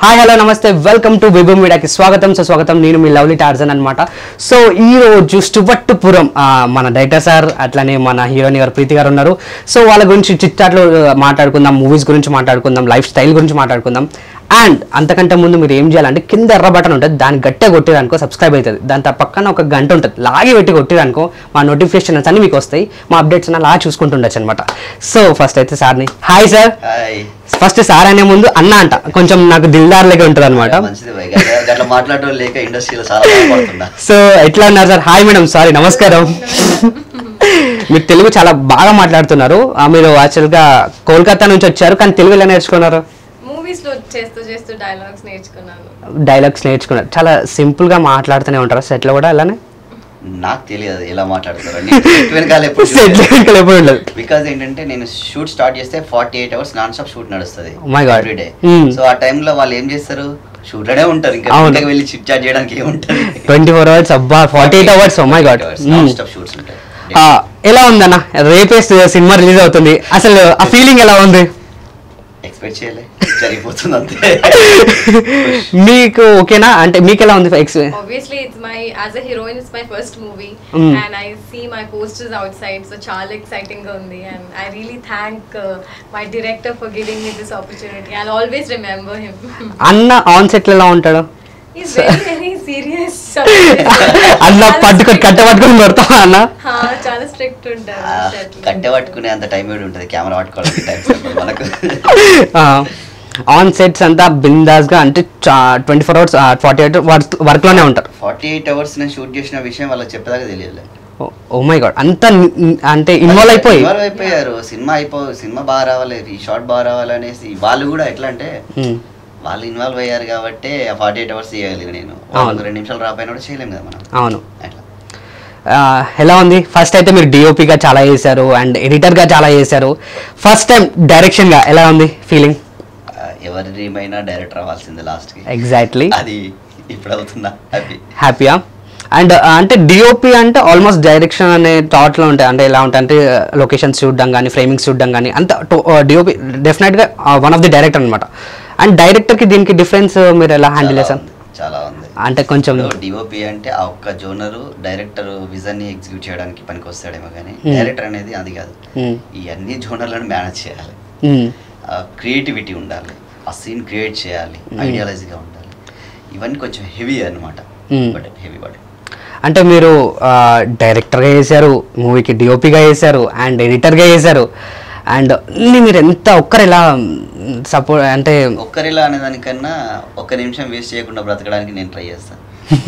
Hi hello namaste welcome to Vibhu మీడియాకి స్వాగతం so స్వాగతం నేను మీ లవ్లీ టార్జన్ అనమాట సో ఈ రోజు స్టుబట్టుపురం ఆ, మన డైరెక్టర్ సార్ అట్లానే మన హీరోయిన్ గారు ప్రీతి గారు ఉన్నారు సో వాళ్ళ గురించి చిట్చాట్లు ఆ, మాట్లాడుకుందాం మూవీస్ గురించి మాట్లాడుకుందాం లైఫ్ స్టైల్ గురించి మాట్లాడుకుందాం అండ్ అంతకంటే ముందు మీరు ఏం చేయాలంటే కింద ఎర్ర బటన్ ఉంటుంది దాన్ని గట్టిగా కొట్టేదనుకో సబ్స్క్రైబ్ అవుతుంది దాని త- పక్కన ఒక గంట ఉంటుంది లాగి పెట్టి కొట్టేదనుకో మా నోటిఫికేషన్స్ అన్ని మీకు వస్తాయి మా అప్డేట్స్ అన్న లాగా చూసుకుంటుండొచ్చు అనమాట సో ఫస్ట్ అయితే సార్ని hi sir hi first sir అనే ముందు అన్న అంట కొంచెం నాకు దిల్దార్ లెక్క ఉంటుంది అనమాట మంచిది భయ్ గట్ల- గట్ల మాట్లాడటం లేక ఇండస్ట్రీలో చాలా బాగుపడుతున్నా సో ఎట్లా ఉన్నారు సార్ హాయ్ మేడం సారీ నమస్కారం మీరు తెలుగు చాలా బాగా మాట్లాడుతున్నారు ఆ, మీరు యాక్చువల్గా కోల్కతా నుంచి వచ్చారు కానీ తెలుగు ఎలా నేర్చుకున్నారు మూవీస్ లో చేస్తూ చేస్తూ డైలాగ్స్ నేర్చుకున్నాను డైలాగ్స్ నేర్చుకున్నారు చాలా సింపుల్ గా మాట్లాడుతూనే ఉంటారు సెట్లో కూడా అలానే నాకు తెలియదు ఎలా మాట్లాడతారు వెనకాల సెట్ ఎప్పుడు ఉండదు బికాజ్ ఏంటంటే నేను షూట్ స్టార్ట్ చేస్తే forty eight hours non stop shoot నడుస్తుంది Oh my God. Everyday Hmm. So ఆ టైంలో వాళ్ళు ఏం చేస్తారు షూట్ లోనే ఉంటారు ఇంకా అవును. ఇంకా వెళ్ళి చిట్ చాట్ చేయడానికి ఏముంటుంది ట్వంటీ ఫోర్ అవర్స్ అబ్బా forty eight hours my god non stop shoots ఉంటాయి ఎలా ఉందన్న రేపే సినిమా రిలీజ్ అవుతుంది అసలు ఆ ఫీలింగ్ ఎలా ఉంది ఎక్స్పెక్ట్ చేయలే జరిగిపోతుంది అంతే మీకు ఓకేనా అంటే మీకు ఎలా ఉంది ex obviously it's my as a heroine it's my first movie Mm. And I see my posters outside so చాలా ఎక్సైటింగ్ గా ఉంది and I really thank my director for giving me this opportunity I always remember him అన్న on set ఎలా ఉంటాడు is very very serious అన్న పట్టుకొని కట్ట పట్టుకొని కొడతా అన్న చాలా స్ట్రిక్ట్ ఉంటారు set లో. కట్టె పట్టుకునే అంత టైం ఏడు ఉంటుంది కెమెరా పట్టుకోవడానికి టైం సరిపోదు మనకు ఆన్ సెట్స్ అంతా బిందాస్ గా అంటే twenty four hours forty eight work లోనే ఉంటారు ఫార్టీ ఎయిట్ అవర్స్ నేను షూట్ చేసిన విషయం వాళ్ళకి చెప్పేదాకా తెలియదు ఓ మై గాడ్ అంత ని- అంటే ఇన్వాల్వ్ అయిపోయి ఇన్వాల్వ్ అయిపోయారు సినిమా అయిపో సినిమా బాగా రావాలి ఈ షార్ట్ బాగా రావాలి అనేసి వాళ్ళు కూడా ఎట్లా అంటే ఉమ్, వాళ్ళు ఇన్వాల్వ్ అయ్యారు కాబట్టి ఆ ఫార్టీ ఎయిట్ అవర్స్ చేయగలిగి నేను అవును. వాళ్ళకి రెండు నిమిషాలు రాపోయినా కూడా చేయలేము కదా మనం అవును అట్లా ఆ, ఎలా ఉంది ఫస్ట్ అయితే మీరు డిఓపిగా చాలా చేశారు అండ్ ఎడిటర్ గా చాలా చేశారు ఫస్ట్ టైం డైరెక్షన్ గా ఎలా ఉంది ఫీలింగ్ ఆ, ఎవరి డ్రీమ్ అయినా డైరెక్టర్ అవ్వాల్సిందే లాస్ట్ కి ఎగ్జాక్ట్లీ అది ఇప్పుడు అవుతుందా హ్యాపీ హ్యాపీయా అండ్ అంటే డిఓపి అంటే ఆల్మోస్ట్ డైరెక్షన్ అనే థాట్లో ఉంటాయి అంటే ఎలా ఉంటాయి అంటే లొకేషన్స్ చూడడం కానీ ఫ్రేమింగ్స్ చూడడం కానీ అంత డిఓపి డెఫినెట్గా వన్ ఆఫ్ ది డైరెక్టర్ అనమాట అండ్ డైరెక్టర్కి దీనికి డిఫరెన్స్ మీరు ఎలా హ్యాండిల్ చేశారు చాలా ఉంది అంటే కొంచెం డిఓపి అంటే ఆ ఒక్క జోనరు డైరెక్టర్ విజన్ ని ఎగ్జిక్యూట్ చేయడానికి పనికి వస్తాడేమో కానీ Hmm. డైరెక్టర్ అనేది అది కాదు మ్మ్. ఈ అన్ని జోనర్లను మేనేజ్ చేయాలి మ్మ్. క్రియేటివిటీ ఉండాలి ఆ సీన్ క్రియేట్ చేయాలి Mm. ఐడియాలజీగా ఉండాలి ఇవన్నీ కొంచెం హెవీ అనమాట Mm. బట్ హెవీ బట్ అంటే మీరు డైరెక్టర్గా చేశారు మూవీకి డిఓపిగా చేశారు అండ్ ఎడిటర్గా చేశారు అండ్ అన్ని మీరు ఎంత ఒక్కరు ఎలా సపోర్ట్ అంటే ఒక్కరిలా అనేదానికన్నా ఒక్క నిమిషం వేస్ట్ చేయకుండా బ్రతకడానికి నేను ట్రై చేస్తాను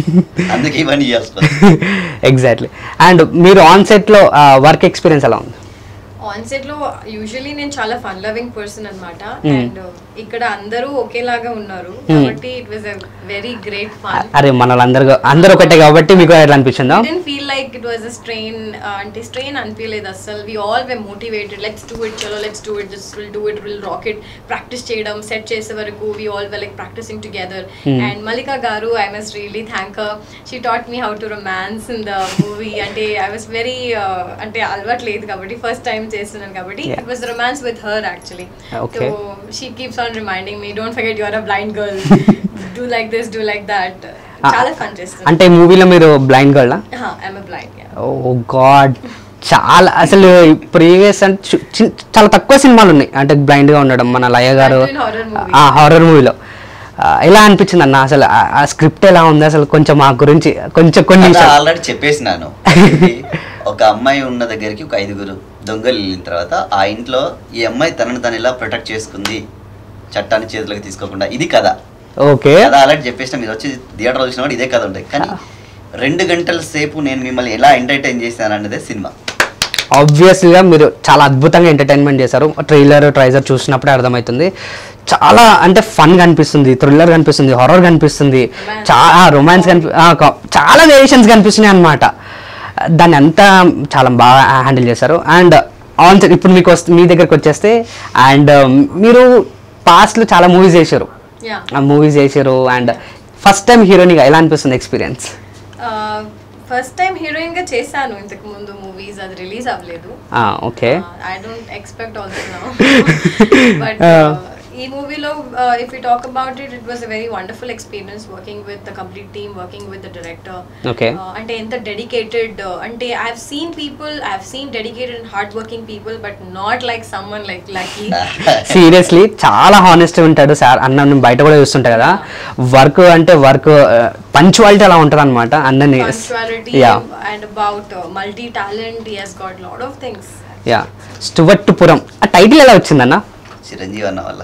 అందుకే ఇవన్నీ ఇవ్వాల్సి వస్తుంది. ఎగ్జాక్ట్లీ అండ్ మీరు ఆన్ సెట్లో వర్క్ ఎక్స్పీరియన్స్ ఎలా ఉంది ఆన్ సెట్ లో యూజువలీ నేను చాలా ఫన్ లవింగ్ పర్సన్ అన్నమాట Hmm. అండ్ ఇక్కడ అందరూ ఒకేలాగా ఉన్నారు Hmm. కాబట్టి it was a very great fun అరే మన అందరు అందరు ఒకటే కాబట్టి మీకు ఎట్లా అనిపించిందా didn't feel like it was a strain అంటే స్ట్రెయిన్ అనిపించలేదు అసలు we all were motivated let's do it చలో let's do it this will do it will rock it practice చేయడం సెట్ చేసే వరకు we all were like practicing together Hmm. And Mallika గారు I must really thank she taught me how to romance in the movie అంటే I was very అంటే అలవాటు లేదు కాబట్టి first time చేస్తున్నాను కాబట్టి Yeah. It was romance with her actually Okay. So she keeps on reminding me don't forget your a blind girl do like this do like that Ah, చాలా fun చేస్తాను అంటే మూవీలో మీరు blind girl I'm blind oh god చాలా అసలు previous అంటే చు- చి- చాలా తక్కువ సినిమాలు ఉన్నాయి అంటే blind గా ఉండడం మన లయ గారు That in horror movie. ఆ హారర్ మూవీలో ఎలా అనిపించింది అన్న అసలు ఆ- ఆ స్క్రిప్ట్ ఎలా ఉంది అసలు కొంచెం మా గురించి కొంచెం కొన్ని నిమిషాలు ఆల్రెడీ చెప్పేసినాను ఒక అమ్మాయి ఉన్న దగ్గరికి ఒక ఐదుగురు దొంగలు వెళ్ళిన తర్వాత ఆ ఇంట్లో ఈ అమ్మాయి తనను తను ఎలా ప్రొటెక్ట్ చేసుకుంది చట్టాన్ని చేతులకు తీసుకోకుండా ఇది కథ ఓకే కథ ఆల్రెడీ చెప్పేసిన మీరు వచ్చి థియేటర్ చూసినప్పుడు ఇదే కథ ఉంటుంది కానీ రెండు గంటల సేపు నేను మిమ్మల్ని ఎలా ఎంటర్టైన్ చేశాను అన్నదే సినిమా ఆబ్వియస్లీగా మీరు చాలా అద్భుతంగా ఎంటర్టైన్మెంట్ చేశారు ట్రైలర్ ట్రైజర్ చూసినప్పుడే అర్థమవుతుంది చాలా అంటే ఫన్ కనిపిస్తుంది థ్రిల్లర్ కనిపిస్తుంది హారర్ కనిపిస్తుంది చాలా రొమాన్స్ కనిపి ఆ, క- చాలా వేరియేషన్స్ కనిపిస్తున్నాయి అనమాట దాన్ని అంతా చాలా బాగా హ్యాండిల్ చేశారు అండ్ ఆన్ ఇప్పుడు మీకు వస్తే మీ దగ్గరికి వచ్చేస్తే అండ్ మీరు పాస్ట్లో చాలా మూవీస్ చేశారు యా ఆ మూవీస్ చేశారు అండ్ ఫస్ట్ టైం హీరోయిన్గా ఎలా అనిపిస్తుంది ఎక్స్పీరియన్స్ ఫస్ట్ టైం హీరోయిన్ గా చేశాను ఇంతకు ముందు మూవీస్ అది రిలీజ్ అవ్వలేదు okay I don't expect also now but Uh. ఈ మూవీలో if you talk about it it was a very wonderful experience working with the complete team working with the director Okay. అంటే ఎంత dedicated అంటే I have seen people I have seen dedicated and hard working people but not like someone like Lucky seriously చాలా honest ఉంటాడు sir అన్న నేను బయట కూడా చూస్తుంటా కదా వర్క్ అంటే వర్క్ పంచువాలిటీ అలా ఉంటుంది అనమాట అన్నని punctuality yeah and about uh, multi talent he has got lot of things yeah Stuartpuram ఆ టైటిల్ ఎలా వచ్చిందన్న చిరంజీవి అన్న వల్ల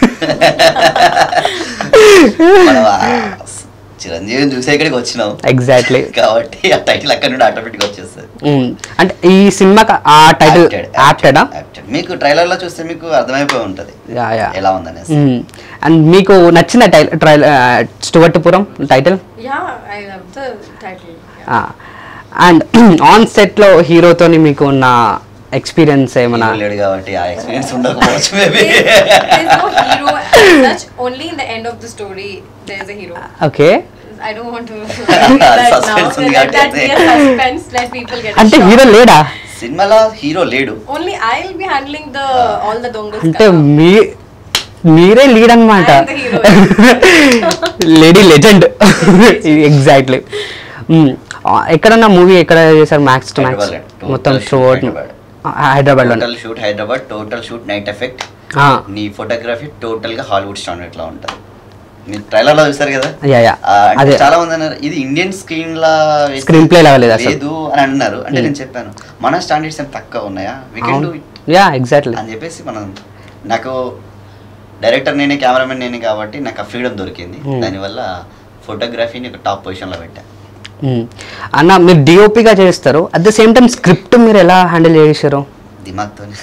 మనం ఆ చిరంజీవిని చూసే ఇక్కడికి వచ్చినాం ఎగ్జాక్ట్లీ కాబట్టి ఆ టైటిల్ అక్కడ నుండి ఆటోమేటిక్ వచ్చేస్తుంది అంటే ఈ సినిమాకి ఆ టైటిల్ Acted, యాప్టెడా acted. మీకు ట్రైలర్ లో చూస్తే మీకు అర్థమైపోయి ఉంటది యా యా ఎలా ఉందనేసి అండ్ మీకు నచ్చిన టైల్ ట్రైల్ Stuartpuram title yeah i love the title yeah. And on సెట్లో హీరోతోని మీకు ఉన్న ఎక్స్పీరియన్స్ ఏమన్నా హీరో లేడు కాబట్టి ఆ ఎక్స్పీరియన్స్ ఉండకపోవచ్చు maybe there's no hero as such only in the end of the story there's a hero okay I don't want to reveal that now. Suspense ఉంది Let that కాబట్టి be a suspense. Let people get అంటే shocked. Hero లేడా సినిమాలో hero లేడు Only I'll be handling the all the dongas. అంటే కదా. మీ మీరే lead అనమాట I am the hero. Lady legend exactly ఎక్కడన్నా మూవీ ఎక్కడ చేశారు max to max Hyderabad. Total మొత్తం shoot షోట్ హైదరాబాద్. హైదరాబాద్ లో total shoot Hyderabad total shoot night effect నీ ఫోటోగ్రఫీ టోటల్ గా హాలీవుడ్ స్టాండర్డ్ లా ఉంటది మీరు ట్రైలర్ లో చూసారు కదా యా యా ఆ, అంటే అదే చాలా మంది అన్నారు ఇది ఇండియన్ స్క్రీన్ లా వేస్తే Screen play లాగా లేదు అసలు. లేదు అని అన్నారు అంటే Hmm. నేను చెప్పాను మన స్టాండర్డ్స్ ఏం తక్కువ ఉన్నాయా we can do it yeah exactly అని చెప్పేసి మనం నాకు డైరెక్టర్ నేనే కెమెరామెన్ నేనే కాబట్టి నాకు ఆ ఫ్రీడమ్ దొరికింది Hmm. దానివల్ల ఫోటోగ్రఫీని ఒక టాప్ పొజిషన్లో పెట్టా అన్న మీరు డిఓపిగా చేస్తారు at the same time script మీరు ఎలా హ్యాండిల్ చేశారు దిమాగ్తోనే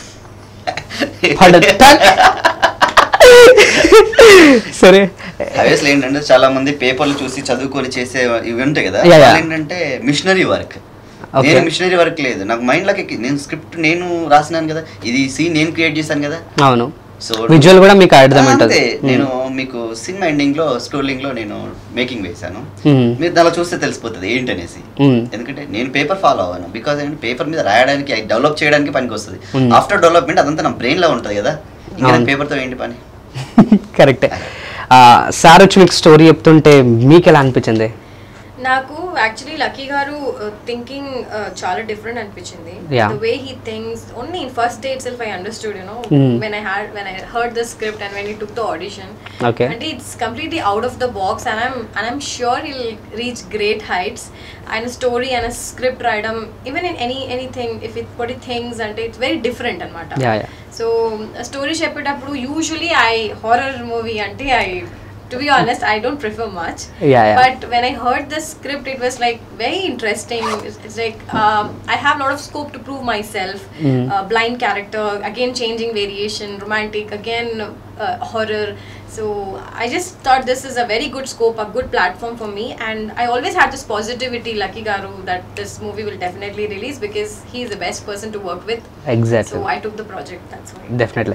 సరే ఆబ్వియస్లీ ఏంటంటే చాలా మంది పేపర్లు చూసి చదువుకొని చేసే ఇవి ఉంటాయి కదా Yeah, yeah. వాళ్ళు ఏంటంటే మిషనరీ వర్క్ Okay. నేను మిషనరీ వర్క్ లేదు నాకు మైండ్ లోకి ఎక్కి- నేను స్క్రిప్ట్ నేను రాసినాను కదా ఇది సీన్ నేను క్రియేట్ చేశాను కదా అవును సో విజువల్ కూడా మీకు అర్థం ఉంటుంది అంతే నేను మీకు సినిమా ఎండింగ్ లో స్క్రోలింగ్ లో నేను మేకింగ్ వేశాను Hmm. మీరు దానిలో చూస్తే తెలిసిపోతుంది ఏంటనేసి Hmm. ఎందుకంటే నేను పేపర్ ఫాలో అవ్వను బికాస్ ఏంటంటే పేపర్ మీద రాయడానికి డెవలప్ చేయడానికి పనికి వస్తుంది Hmm. ఆఫ్టర్ డెవలప్మెంట్ అదంతా నా బ్రెయిన్ లో ఉంటుంది కదా ఇంకా అవును. పేపర్ తో ఏంటి పని కరెక్టే సార్ వచ్చి మీకు స్టోరీ చెప్తుంటే మీకు ఎలా అనిపించింది నాకు యాక్చువల్లీ లక్కీ గారు థింకింగ్ చాలా డిఫరెంట్ అనిపించింది Yeah. The way he things only in first day itself I understood you know Hmm. When I had when I heard the script and when he took the audition Okay. అంటే it's completely out of the box and I'm and I'm sure he'll reach great heights ఆయన story ఆయన script రాయడం even in any anything if it పొడి things అంటే it's very different అనమాట Yeah, yeah. So story చెప్పేటప్పుడు usually I horror movie అంటే I to be honest I don't prefer much Yeah, yeah. but when I heard the script, it was like very interesting. It's, it's like um, I have a lot of scope to prove myself. Mm. Uh, blind character, again changing variation, romantic, again uh, horror. So I just thought this is a very good scope, a good platform for me, and I always had this positivity, Lucky Garu, that this movie will definitely release because he is the best person to work with. Exactly So I took the project. That's why. Definitely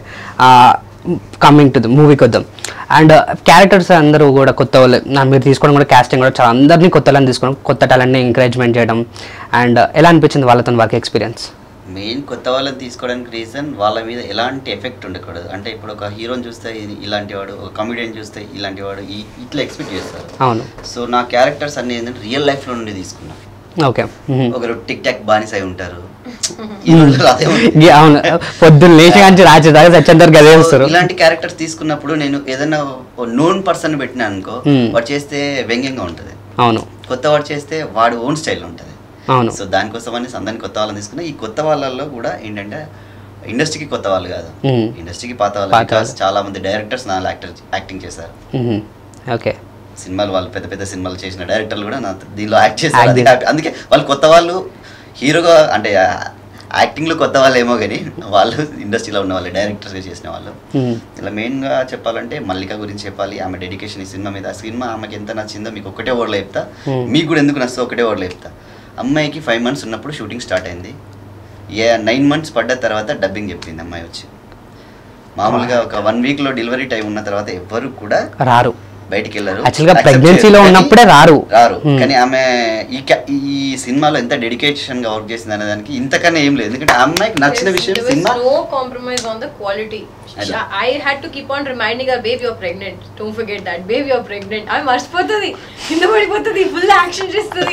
coming to the మూవీకి వద్దాం and characters అందరూ కూడా కొత్త వాళ్ళు నా మీరు తీసుకోవడం కూడా కాస్టింగ్ కూడా చాలా అందరినీ కొత్త వాళ్ళని తీసుకోవడం కొత్త టాలెంట్ని ఎంకరేజ్మెంట్ చేయడం అండ్ ఎలా అనిపించింది వాళ్ళతో వర్క్ ఎక్స్పీరియన్స్ మెయిన్ కొత్త వాళ్ళని తీసుకోవడానికి రీజన్ వాళ్ళ మీద ఎలాంటి ఎఫెక్ట్ ఉండకూడదు అంటే ఇప్పుడు ఒక హీరోని చూస్తే ఇది- ఇలాంటి వాడు ఒక కమెడియన్ చూస్తే ఇలాంటి వాడు ఈ- ఇట్లా ఎక్స్పెక్ట్ చేస్తారు అవును సో నా క్యారెక్టర్స్ అన్ని ఏంటంటే రియల్ లైఫ్లో నుండి తీసుకున్నా ఓకే ఒకరు టిక్ టాక్ బానిస అయి ఉంటారు ఈ రోజుల్లో అదే ఉంది. అవును పొద్దున్న లేచి కానీ రాత్రి దాకా సచ్చేంత వరకు అదే వస్తారు ఇలాంటి క్యారెక్టర్స్ తీసుకున్నప్పుడు నేను ఏదైనా నోన్ పర్సన్ పెట్టినా అనుకో Hmm. వాడు చేస్తే వ్యంగ్యంగా ఉంటుంది అవును కొత్త వాడు చేస్తే వాడు ఓన్ స్టైల్ ఉంటుంది అవును సో దానికోసం అనేసి అందరిని కొత్త వాళ్ళని తీసుకున్నా ఈ కొత్త వాళ్ళల్లో కూడా ఏంటంటే ఇండస్ట్రీకి కొత్త వాళ్ళు కాదు Hmm. ఇండస్ట్రీకి పాత వాళ్ళు పాత బికాస్ వాళ్ళు. చాలా మంది డైరెక్టర్స్ నా యాక్టర్ యాక్టింగ్ చేశారు ఓకే సినిమాలు వాళ్ళు పెద్ద పెద్ద సినిమాలు చేసిన డైరెక్టర్లు కూడా నా దీనిలో యాక్ట్ చేశారు Act అది చేశారు. happy. అందుకే వాళ్ళు కొత్త వాళ్ళు హీరోగా అంటే యాక్టింగ్లో కొత్త వాళ్ళు ఏమో కానీ వాళ్ళు ఇండస్ట్రీలో ఉన్న వాళ్ళు డైరెక్టర్స్గా చేసిన వాళ్ళు ఇలా మెయిన్గా చెప్పాలంటే మల్లిక గురించి చెప్పాలి ఆమె డెడికేషన్ ఈ సినిమా మీద ఆ సినిమా ఆమెకి ఎంత నచ్చిందో మీకు ఒకటే ఓవర్లో చెప్తా Hmm. మీకు కూడా ఎందుకు నచ్చో ఒకటే ఓవర్లో చెప్తా అమ్మాయికి ఫైవ్ మంత్స్ ఉన్నప్పుడు షూటింగ్ స్టార్ట్ అయింది ఏ నైన్ మంత్స్ పడ్డ తర్వాత డబ్బింగ్ చెప్పింది అమ్మాయి వచ్చి మామూలుగా ఒక వన్ వీక్లో డెలివరీ టైం ఉన్న తర్వాత ఎవ్వరు కూడా రారు బయటికి వెళ్ళరు Actually గా Accept pregnancy చేయరు. లో కానీ ఉన్నప్పుడే రారు. రారు Hmm. కానీ ఆమె ఈ ca- ఈ సినిమాలో ఎంత డెడికేషన్ గా వర్క్ చేసింది అనే దానికి ఇంతకన్నా ఏం లేదు ఎందుకంటే ఆ అమ్మాయికి నచ్చిన There's- విషయం there was సినిమా no compromise on the quality. I know. I had to keep on reminding her, babe, you're pregnant. Don't forget that. Babe, you're pregnant. ఆమె మర్చిపోతుంది కింద పడిపోతుంది ఫుల్ యాక్షన్ చేస్తుంది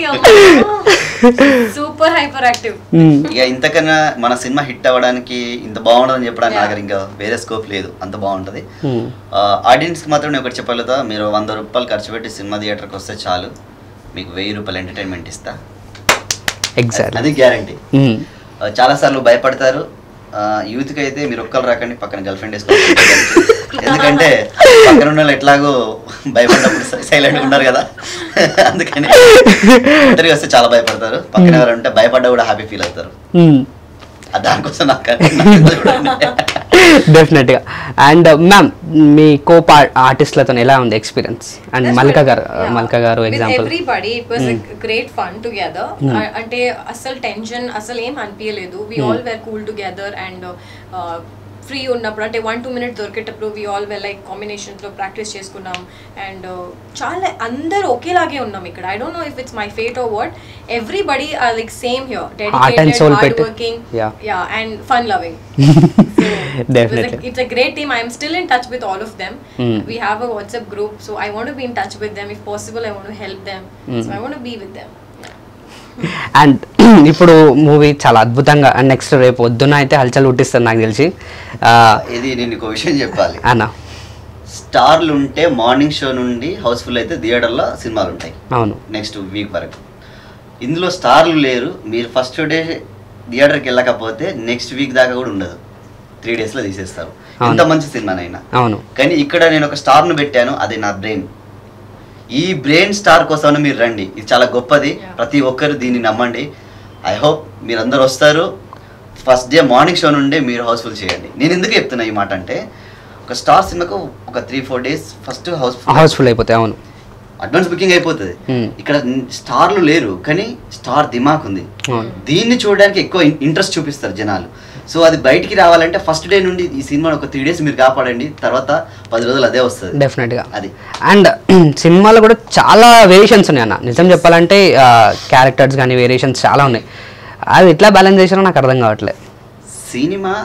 సూపర్ హైపర్ యాక్టివ్ మ్మ్. ఇక ఇంతకన్నా మన సినిమా హిట్ అవ్వడానికి ఇంత బాగుండదని చెప్పడానికి Yeah. నాకు ఇంకా వేరే స్కోప్ లేదు అంత బాగుంటది మ్మ్. ఆడియన్స్కి మాత్రం నేను ఒకటి చెప్పగలుగుతా మీరు వంద రూపాయలు ఖర్చు పెట్టి సినిమా థియేటర్కి వస్తే చాలు మీకు వెయ్యి రూపాయలు ఎంటర్టైన్మెంట్ ఇస్తా ఎగ్జాక్ట్లీ అది గ్యారంటీ మ్మ్. చాలా సార్లు భయపడతారు యూత్కి అయితే మీరు ఒక్కరు రాకండి పక్కన గర్ల్ ఫ్రెండ్ వేసుకోవాలి ఎందుకంటే పక్కన ఉన్న వాళ్ళు ఎట్లాగో భయపడినప్పుడు సైలెంట్ ఉన్నారు కదా అందుకని ఒంటరిగా వస్తే చాలా భయపడతారు పక్కన ఎవరు ఉంటే భయపడ్డా కూడా హ్యాపీ ఫీల్ అవుతారు మ్మ్. ఆ దానికోసం నాకు నాకు చూడండి. డెఫినెట్గా అండ్ మ్యామ్ మీ కో ఆర్టిస్ట్లతో ఎలా ఉంది ఎక్స్పీరియన్స్ అండ్ మల్లిక గారు మల్లిక గారు example everybody it was great fun together అంటే అసలు టెన్షన్ అసలు ఏం అనిపించలేదు we all were cool together and free ఉన్నప్పుడు అంటే వన్ టూ మినిట్స్ దొరికేటప్పుడు వి ఆల్ వెల్ లైక్ కాంబినేషన్స్లో ప్రాక్టీస్ చేసుకున్నాం అండ్ చాలా అందరూ ఒకేలాగే ఉన్నాం ఇక్కడ I don't know if it's my fate or what everybody are like same here Heart and soul dedicated hard పెట్టి. Working Yeah. Yeah and fun loving Definitely. it's a great team. I'm still in touch with all of them. Mm. We have a WhatsApp group, so I want to be in touch with them. If possible, I want to help them. So I want to be with them. And ఇప్పుడు movie చాలా అద్భుతంగా and next రేపు పొద్దున అయితే హల్చల్ పుట్టిస్తుంది నాకు తెలిసి ఆ, ఇది నేను ఒక విషయం చెప్పాలి అన్న స్టార్లు ఉంటే మార్నింగ్ షో నుండి హౌస్ఫుల్ అయితే థియేటర్లో సినిమాలు ఉంటాయి అవును నెక్స్ట్ వీక్ వరకు ఇందులో స్టార్లు లేరు మీరు ఫస్ట్ డే థియేటర్కి వెళ్ళకపోతే నెక్స్ట్ వీక్ దాకా కూడా ఉండదు త్రీ డేస్లో తీసేస్తారు అవును. ఎంత మంచి సినిమానైనా అవును కానీ ఇక్కడ నేను ఒక స్టార్ను పెట్టాను అది నా బ్రెయిన్ ఈ బ్రెయిన్ స్టార్ కోసం మీరు రండి ఇది చాలా గొప్పది Yeah. ప్రతి ఒక్కరు దీన్ని నమ్మండి ఐ హోప్ మీరు అందరు వస్తారు ఫస్ట్ డే మార్నింగ్ షో నుండే మీరు హౌస్ఫుల్ చేయండి నేను ఎందుకు చెప్తున్నా ఈ మాట అంటే ఒక స్టార్ సినిమాకు ఒక three four days first house full house full అయిపోతాయి అవును అడ్వాన్స్ బుకింగ్ అయిపోతుంది Hmm. ఇక్కడ స్టార్లు లేరు కానీ స్టార్ దిమాక్ ఉంది అవును దీన్ని చూడడానికి ఎక్కువ ఇంట్రెస్ట్ చూపిస్తారు జనాలు సో అది బయటికి రావాలంటే ఫస్ట్ డే నుండి ఈ సినిమాని ఒక త్రీ డేస్ మీరు కాపాడండి తర్వాత పది రోజులు అదే వస్తుంది డెఫినెట్గా అది అండ్ సినిమాలో కూడా చాలా వేరియేషన్స్ ఉన్నాయి అన్న నిజం చెప్పాలంటే క్యారెక్టర్స్ కానీ వేరియేషన్స్ చాలా ఉన్నాయి అది ఎట్లా బ్యాలెన్స్ చేసారో నాకు అర్థం కావట్లేదు సినిమా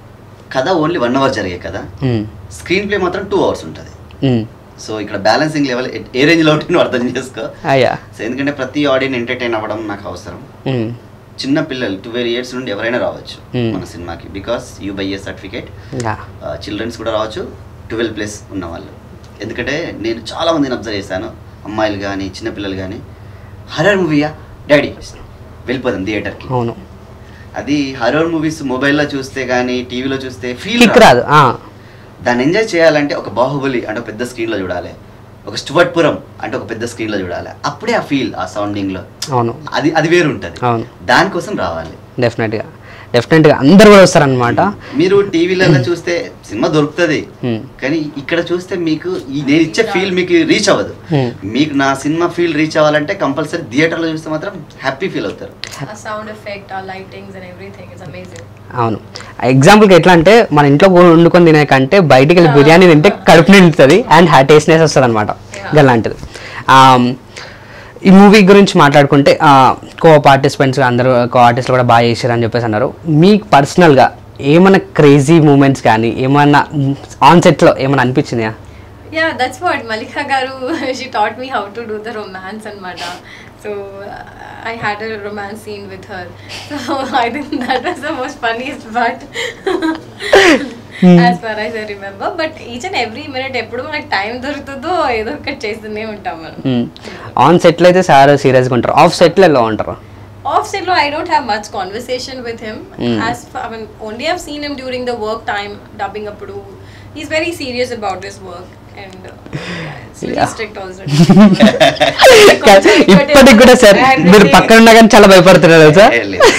కథ ఓన్లీ వన్ అవర్ జరిగే కదా మ్మ్. స్క్రీన్ ప్లే మాత్రం టూ అవర్స్ ఉంటుంది మ్మ్. సో ఇక్కడ బ్యాలెన్సింగ్ లెవెల్ ఏ రేంజ్లో ఉంటుందో అర్థం చేసుకో అయ్యా సో ఎందుకంటే ప్రతి ఆడియన్ ఎంటర్టైన్ అవ్వడం నాకు అవసరం మ్మ్. చిన్న పిల్లలు ట్వెల్వ్ ఇయర్స్ నుండి ఎవరైనా రావచ్చు Hmm. మన సినిమాకి because you by A certificate yeah children's కూడా రావచ్చు ట్వెల్వ్ ప్లస్ ఉన్న వాళ్ళు ఎందుకంటే నేను చాలా మందిని అబ్జర్వ్ చేశాను అమ్మాయిలు కానీ చిన్నపిల్లలు కానీ హర్రర్ మూవీయా డాడీ వెళ్ళిపోదాం థియేటర్కి అవును అది హర్రర్ మూవీస్ మొబైల్లో చూస్తే కానీ టీవీలో చూస్తే ఫీల్ కిక్ రాదు ఆ, దాన్ని ఎంజాయ్ చేయాలంటే ఒక బాహుబలి అంటే ఒక పెద్ద స్క్రీన్లో చూడాలి ఒక స్టువర్ట్పురం అంటే ఒక పెద్ద స్క్రీన్లో చూడాలి అప్పుడే ఆ ఫీల్ ఆ సౌండింగ్లో అవును అది అది వేరు ఉంటుంది అవును దానికోసం రావాలి డెఫినెట్గా డెఫినెట్గా అందరు కూడా వస్తారనమాట మీరు టీవీలలో చూస్తే సినిమా దొరుకుతుంది Hmm. కానీ ఇక్కడ చూస్తే మీకు ఈ నేను ఇచ్చే ఫీల్ మీకు రీచ్ అవ్వదు Hmm. మీకు నా సినిమా ఫీల్ రీచ్ అవ్వాలంటే కంపల్సరీ థియేటర్లో చూస్తే మాత్రం హ్యాపీ ఫీల్ అవుతారు Our sound effect, our lightings, and everything is amazing. అవును ఎగ్జాంపుల్కి ఎట్లా అంటే మన ఇంట్లో వండుకొని తినే కంటే బయటికి వెళ్ళి బిర్యానీ తింటే కడుపు నిండుతుంది అండ్ టేస్ట్నెస్ వస్తుంది అనమాట Yeah. అలాంటిది ఆమ్, ఈ మూవీ గురించి మాట్లాడుకుంటే కో పార్టిసిపెంట్స్ అందరూ కో ఆర్టిస్టులు కూడా బాగా చేశారు అని చెప్పేసి అన్నారు మీకు పర్సనల్గా ఏమైనా క్రేజీ మూమెంట్స్ కానీ ఏమన్నా ఆన్ సెట్లో ఏమైనా అనిపించిందా Yeah, that's what Malika Garu, she taught me how to do the romance and mata. So uh, I had a romance scene with her. So I think that was the most funniest part. as far as I remember. But each and every minute ఎప్పుడు మనకు time దొరుకుతుందో ఏదో ఒకటి చేస్తూనే ఉంటాం మనం on సెట్లో అయితే సార్ సీరియస్గా ఉంటారు ఆఫ్ సెట్లో ఎలా ఉంటారు Off set, lo, I don't have much conversation with him. Mm. As far, I mean, only I've seen him during the work time dubbing Appudu. He's very serious about his work and uh, yeah, it's really Yeah. strict also. ఇప్పటికి కూడా sir మీరు పక్కన ఉన్నా కానీ చాలా భయపడుతున్నారు sir ఏ లేదు.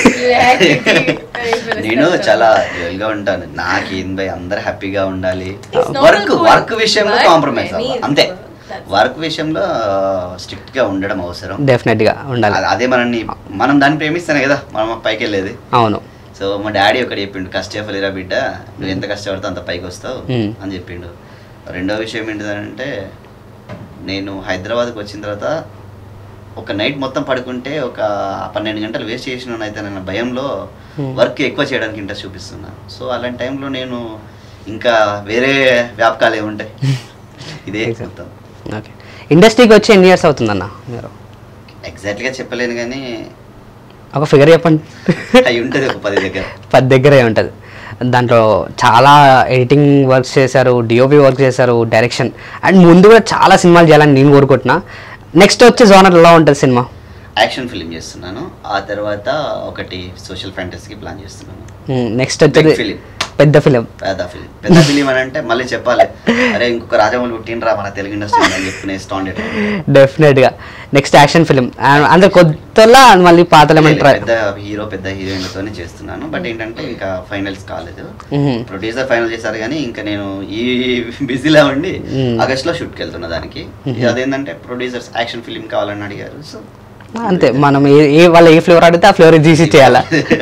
నేను చాలా రియల్ గా ఉంటాను నాకు ఏం భయ అందరు హ్యాపీగా ఉండాలి It's not work good, work విషయంలో but కాంప్రమైజ్ many అవ్వాలి అంతే that's- వర్క్ విషయంలో స్ట్రిక్ట్ గా ఉండడం అవసరం డెఫినెట్గా ఉండాలి అ- అదే మనల్ని మనం దాన్ని ప్రేమిస్తానే కదా మనం పైకి వెళ్ళేది అవును సో మా డాడీ ఒకటి చెప్పిండు కష్టపలేరా బిడ్డ నువ్వు ఎంత కష్టపడితే అంత పైకి వస్తావు Hmm. అని చెప్పిండు రెండో విషయం ఏంటిదంటే నేను హైదరాబాద్కి వచ్చిన తర్వాత ఒక నైట్ మొత్తం పడుకుంటే ఒక పన్నెండు గంటలు వేస్ట్ చేసిన అయితే నేను భయంలో Hmm. వర్క్ ఎక్కువ చేయడానికి ఇంట్రెస్ట్ చూపిస్తున్నా సో అలాంటి టైంలో నేను ఇంకా వేరే వ్యాపకాలు ఏముంటాయి ఇదే Exactly. మొత్తం ఓకే ఇండస్ట్రీకి వచ్చి ఎన్ని ఇయర్స్ అవుతుందన్న మీరు ఎగ్జాక్ట్గా చెప్పలేను కానీ ఒక ఫిగర్ చెప్పండి అయి ఉంటుంది ఒక పది దగ్గర పది దగ్గరే ఉంటుంది దాంట్లో చాలా ఎడిటింగ్ వర్క్స్ చేశారు డిఓపి వర్క్ చేశారు డైరెక్షన్ అండ్ ముందు కూడా చాలా సినిమాలు చేయాలని నేను కోరుకుంటున్నా నెక్స్ట్ వచ్చే జోనర్ ఎలా ఉంటుంది సినిమా యాక్షన్ ఫిలిం చేస్తున్నాను ఆ తర్వాత ఒకటి సోషల్ ఫ్యాంటసీకి ప్లాన్ చేస్తున్నాను నెక్స్ట్ వచ్చేది Big film. పెద్ద ఫిలిం పెద్ద ఫిలిం పెద్ద ఫిలిం అని అంటే మళ్ళీ చెప్పాలి అరే ఇంకొక రాజమౌళి పుట్టినరా మన తెలుగు ఇండస్ట్రీ అని చెప్పుకునే స్టాండర్డ్ డెఫినెట్గా నెక్స్ట్ యాక్షన్ ఫిలిం అందరు కొత్తలా మళ్ళీ పాతలు ఏమైనా ట్రై పెద్ద హీరో పెద్ద హీరోయిన్లతోనే చేస్తున్నాను బట్ ఏంటంటే ఇంకా ఫైనల్స్ కాలేదు మ్మ్. ప్రొడ్యూసర్ ఫైనల్ చేశారు కానీ ఇంకా నేను ఈ బిజీలో ఉండి మ్మ్. ఆగస్ట్ లో షూట్కి వెళ్తున్నా దానికి అదేంటంటే ప్రొడ్యూసర్స్ యాక్షన్ ఫిలిం కావాలని అడిగారు సో అంతే మనం ఏ ఏ వాళ్ళ ఏ ఫ్లేవర్ అడిగితే ఆ ఫ్లేవర్ తీసి చేయాలా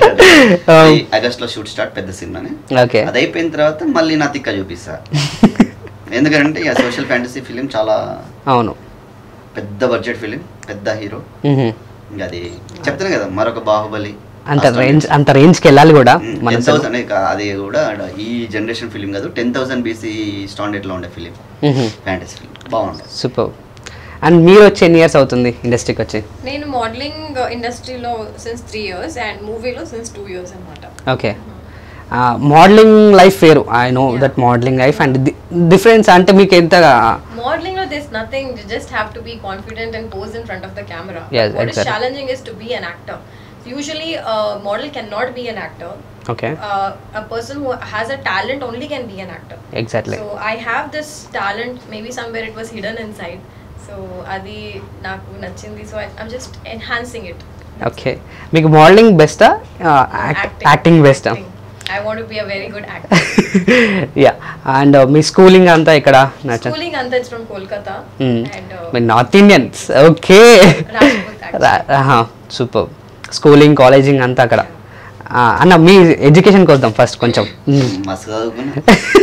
ఆగస్ట్ లో షూట్ స్టార్ట్ పెద్ద సినిమాని ఓకే అది అయిపోయిన తర్వాత మళ్ళీ నా తిక్క చూపిస్తా ఎందుకంటే ఇక సోషల్ ఫ్యాంటసీ ఫిలిం చాలా అవును పెద్ద బడ్జెట్ ఫిలిం పెద్ద హీరో మ్మ్. ఇంకా అది చెప్తాను కదా మరొక బాహుబలి అంత రేంజ్ అంత రేంజ్కి వెళ్ళాలి కూడా మన టెన్ థౌసండ్ అది కూడా ఈ జనరేషన్ ఫిలిం కాదు టెన్ థౌసండ్ బీసీ స్టాండర్డ్ లో ఉండే ఫిలిం ఫ్యాంటసీ ఫిలిం బాగుంటుంది సూపర్ అండ్ మీరు వచ్చి ఎన్ని ఇయర్స్ అవుతుంది ఇండస్ట్రీకి వచ్చి నేను మోడలింగ్ ఇండస్ట్రీలో సిన్స్ త్రీ ఇయర్స్ అండ్ మూవీలో సిన్స్ టూ ఇయర్స్ అనమాట ఓకే మోడలింగ్ లైఫ్ వేరు I know Yeah. That modelling life and difference అంటే మీకు ఎంత Modeling, no, there's nothing. You just have to be confident and pose in front of the camera. Yes, what is exactly. challenging is to be an actor. So usually, a model cannot be an actor. Okay Uh, a person who has a talent only can be an actor. Exactly So I have this talent. Maybe somewhere it was hidden inside. So adi naku nachindi. So I, I'm just enhancing it. Okay మీకు modelling బెస్టా Acting. Acting బెస్టా Acting. I want to be a very good actor. Yeah and మీ schooling అంతా ఇక్కడ నచ్చ Schooling anta it's from Kolkata. And uh, మీరు north Indians okay Rajput actually. Super schooling colleging అంతా అక్కడ ఆ, అన్న మీ ఎడ్యుకేషన్కి వద్దాం ఫస్ట్ కొంచెం మ్మ్. మస్తు చదువుకున్నా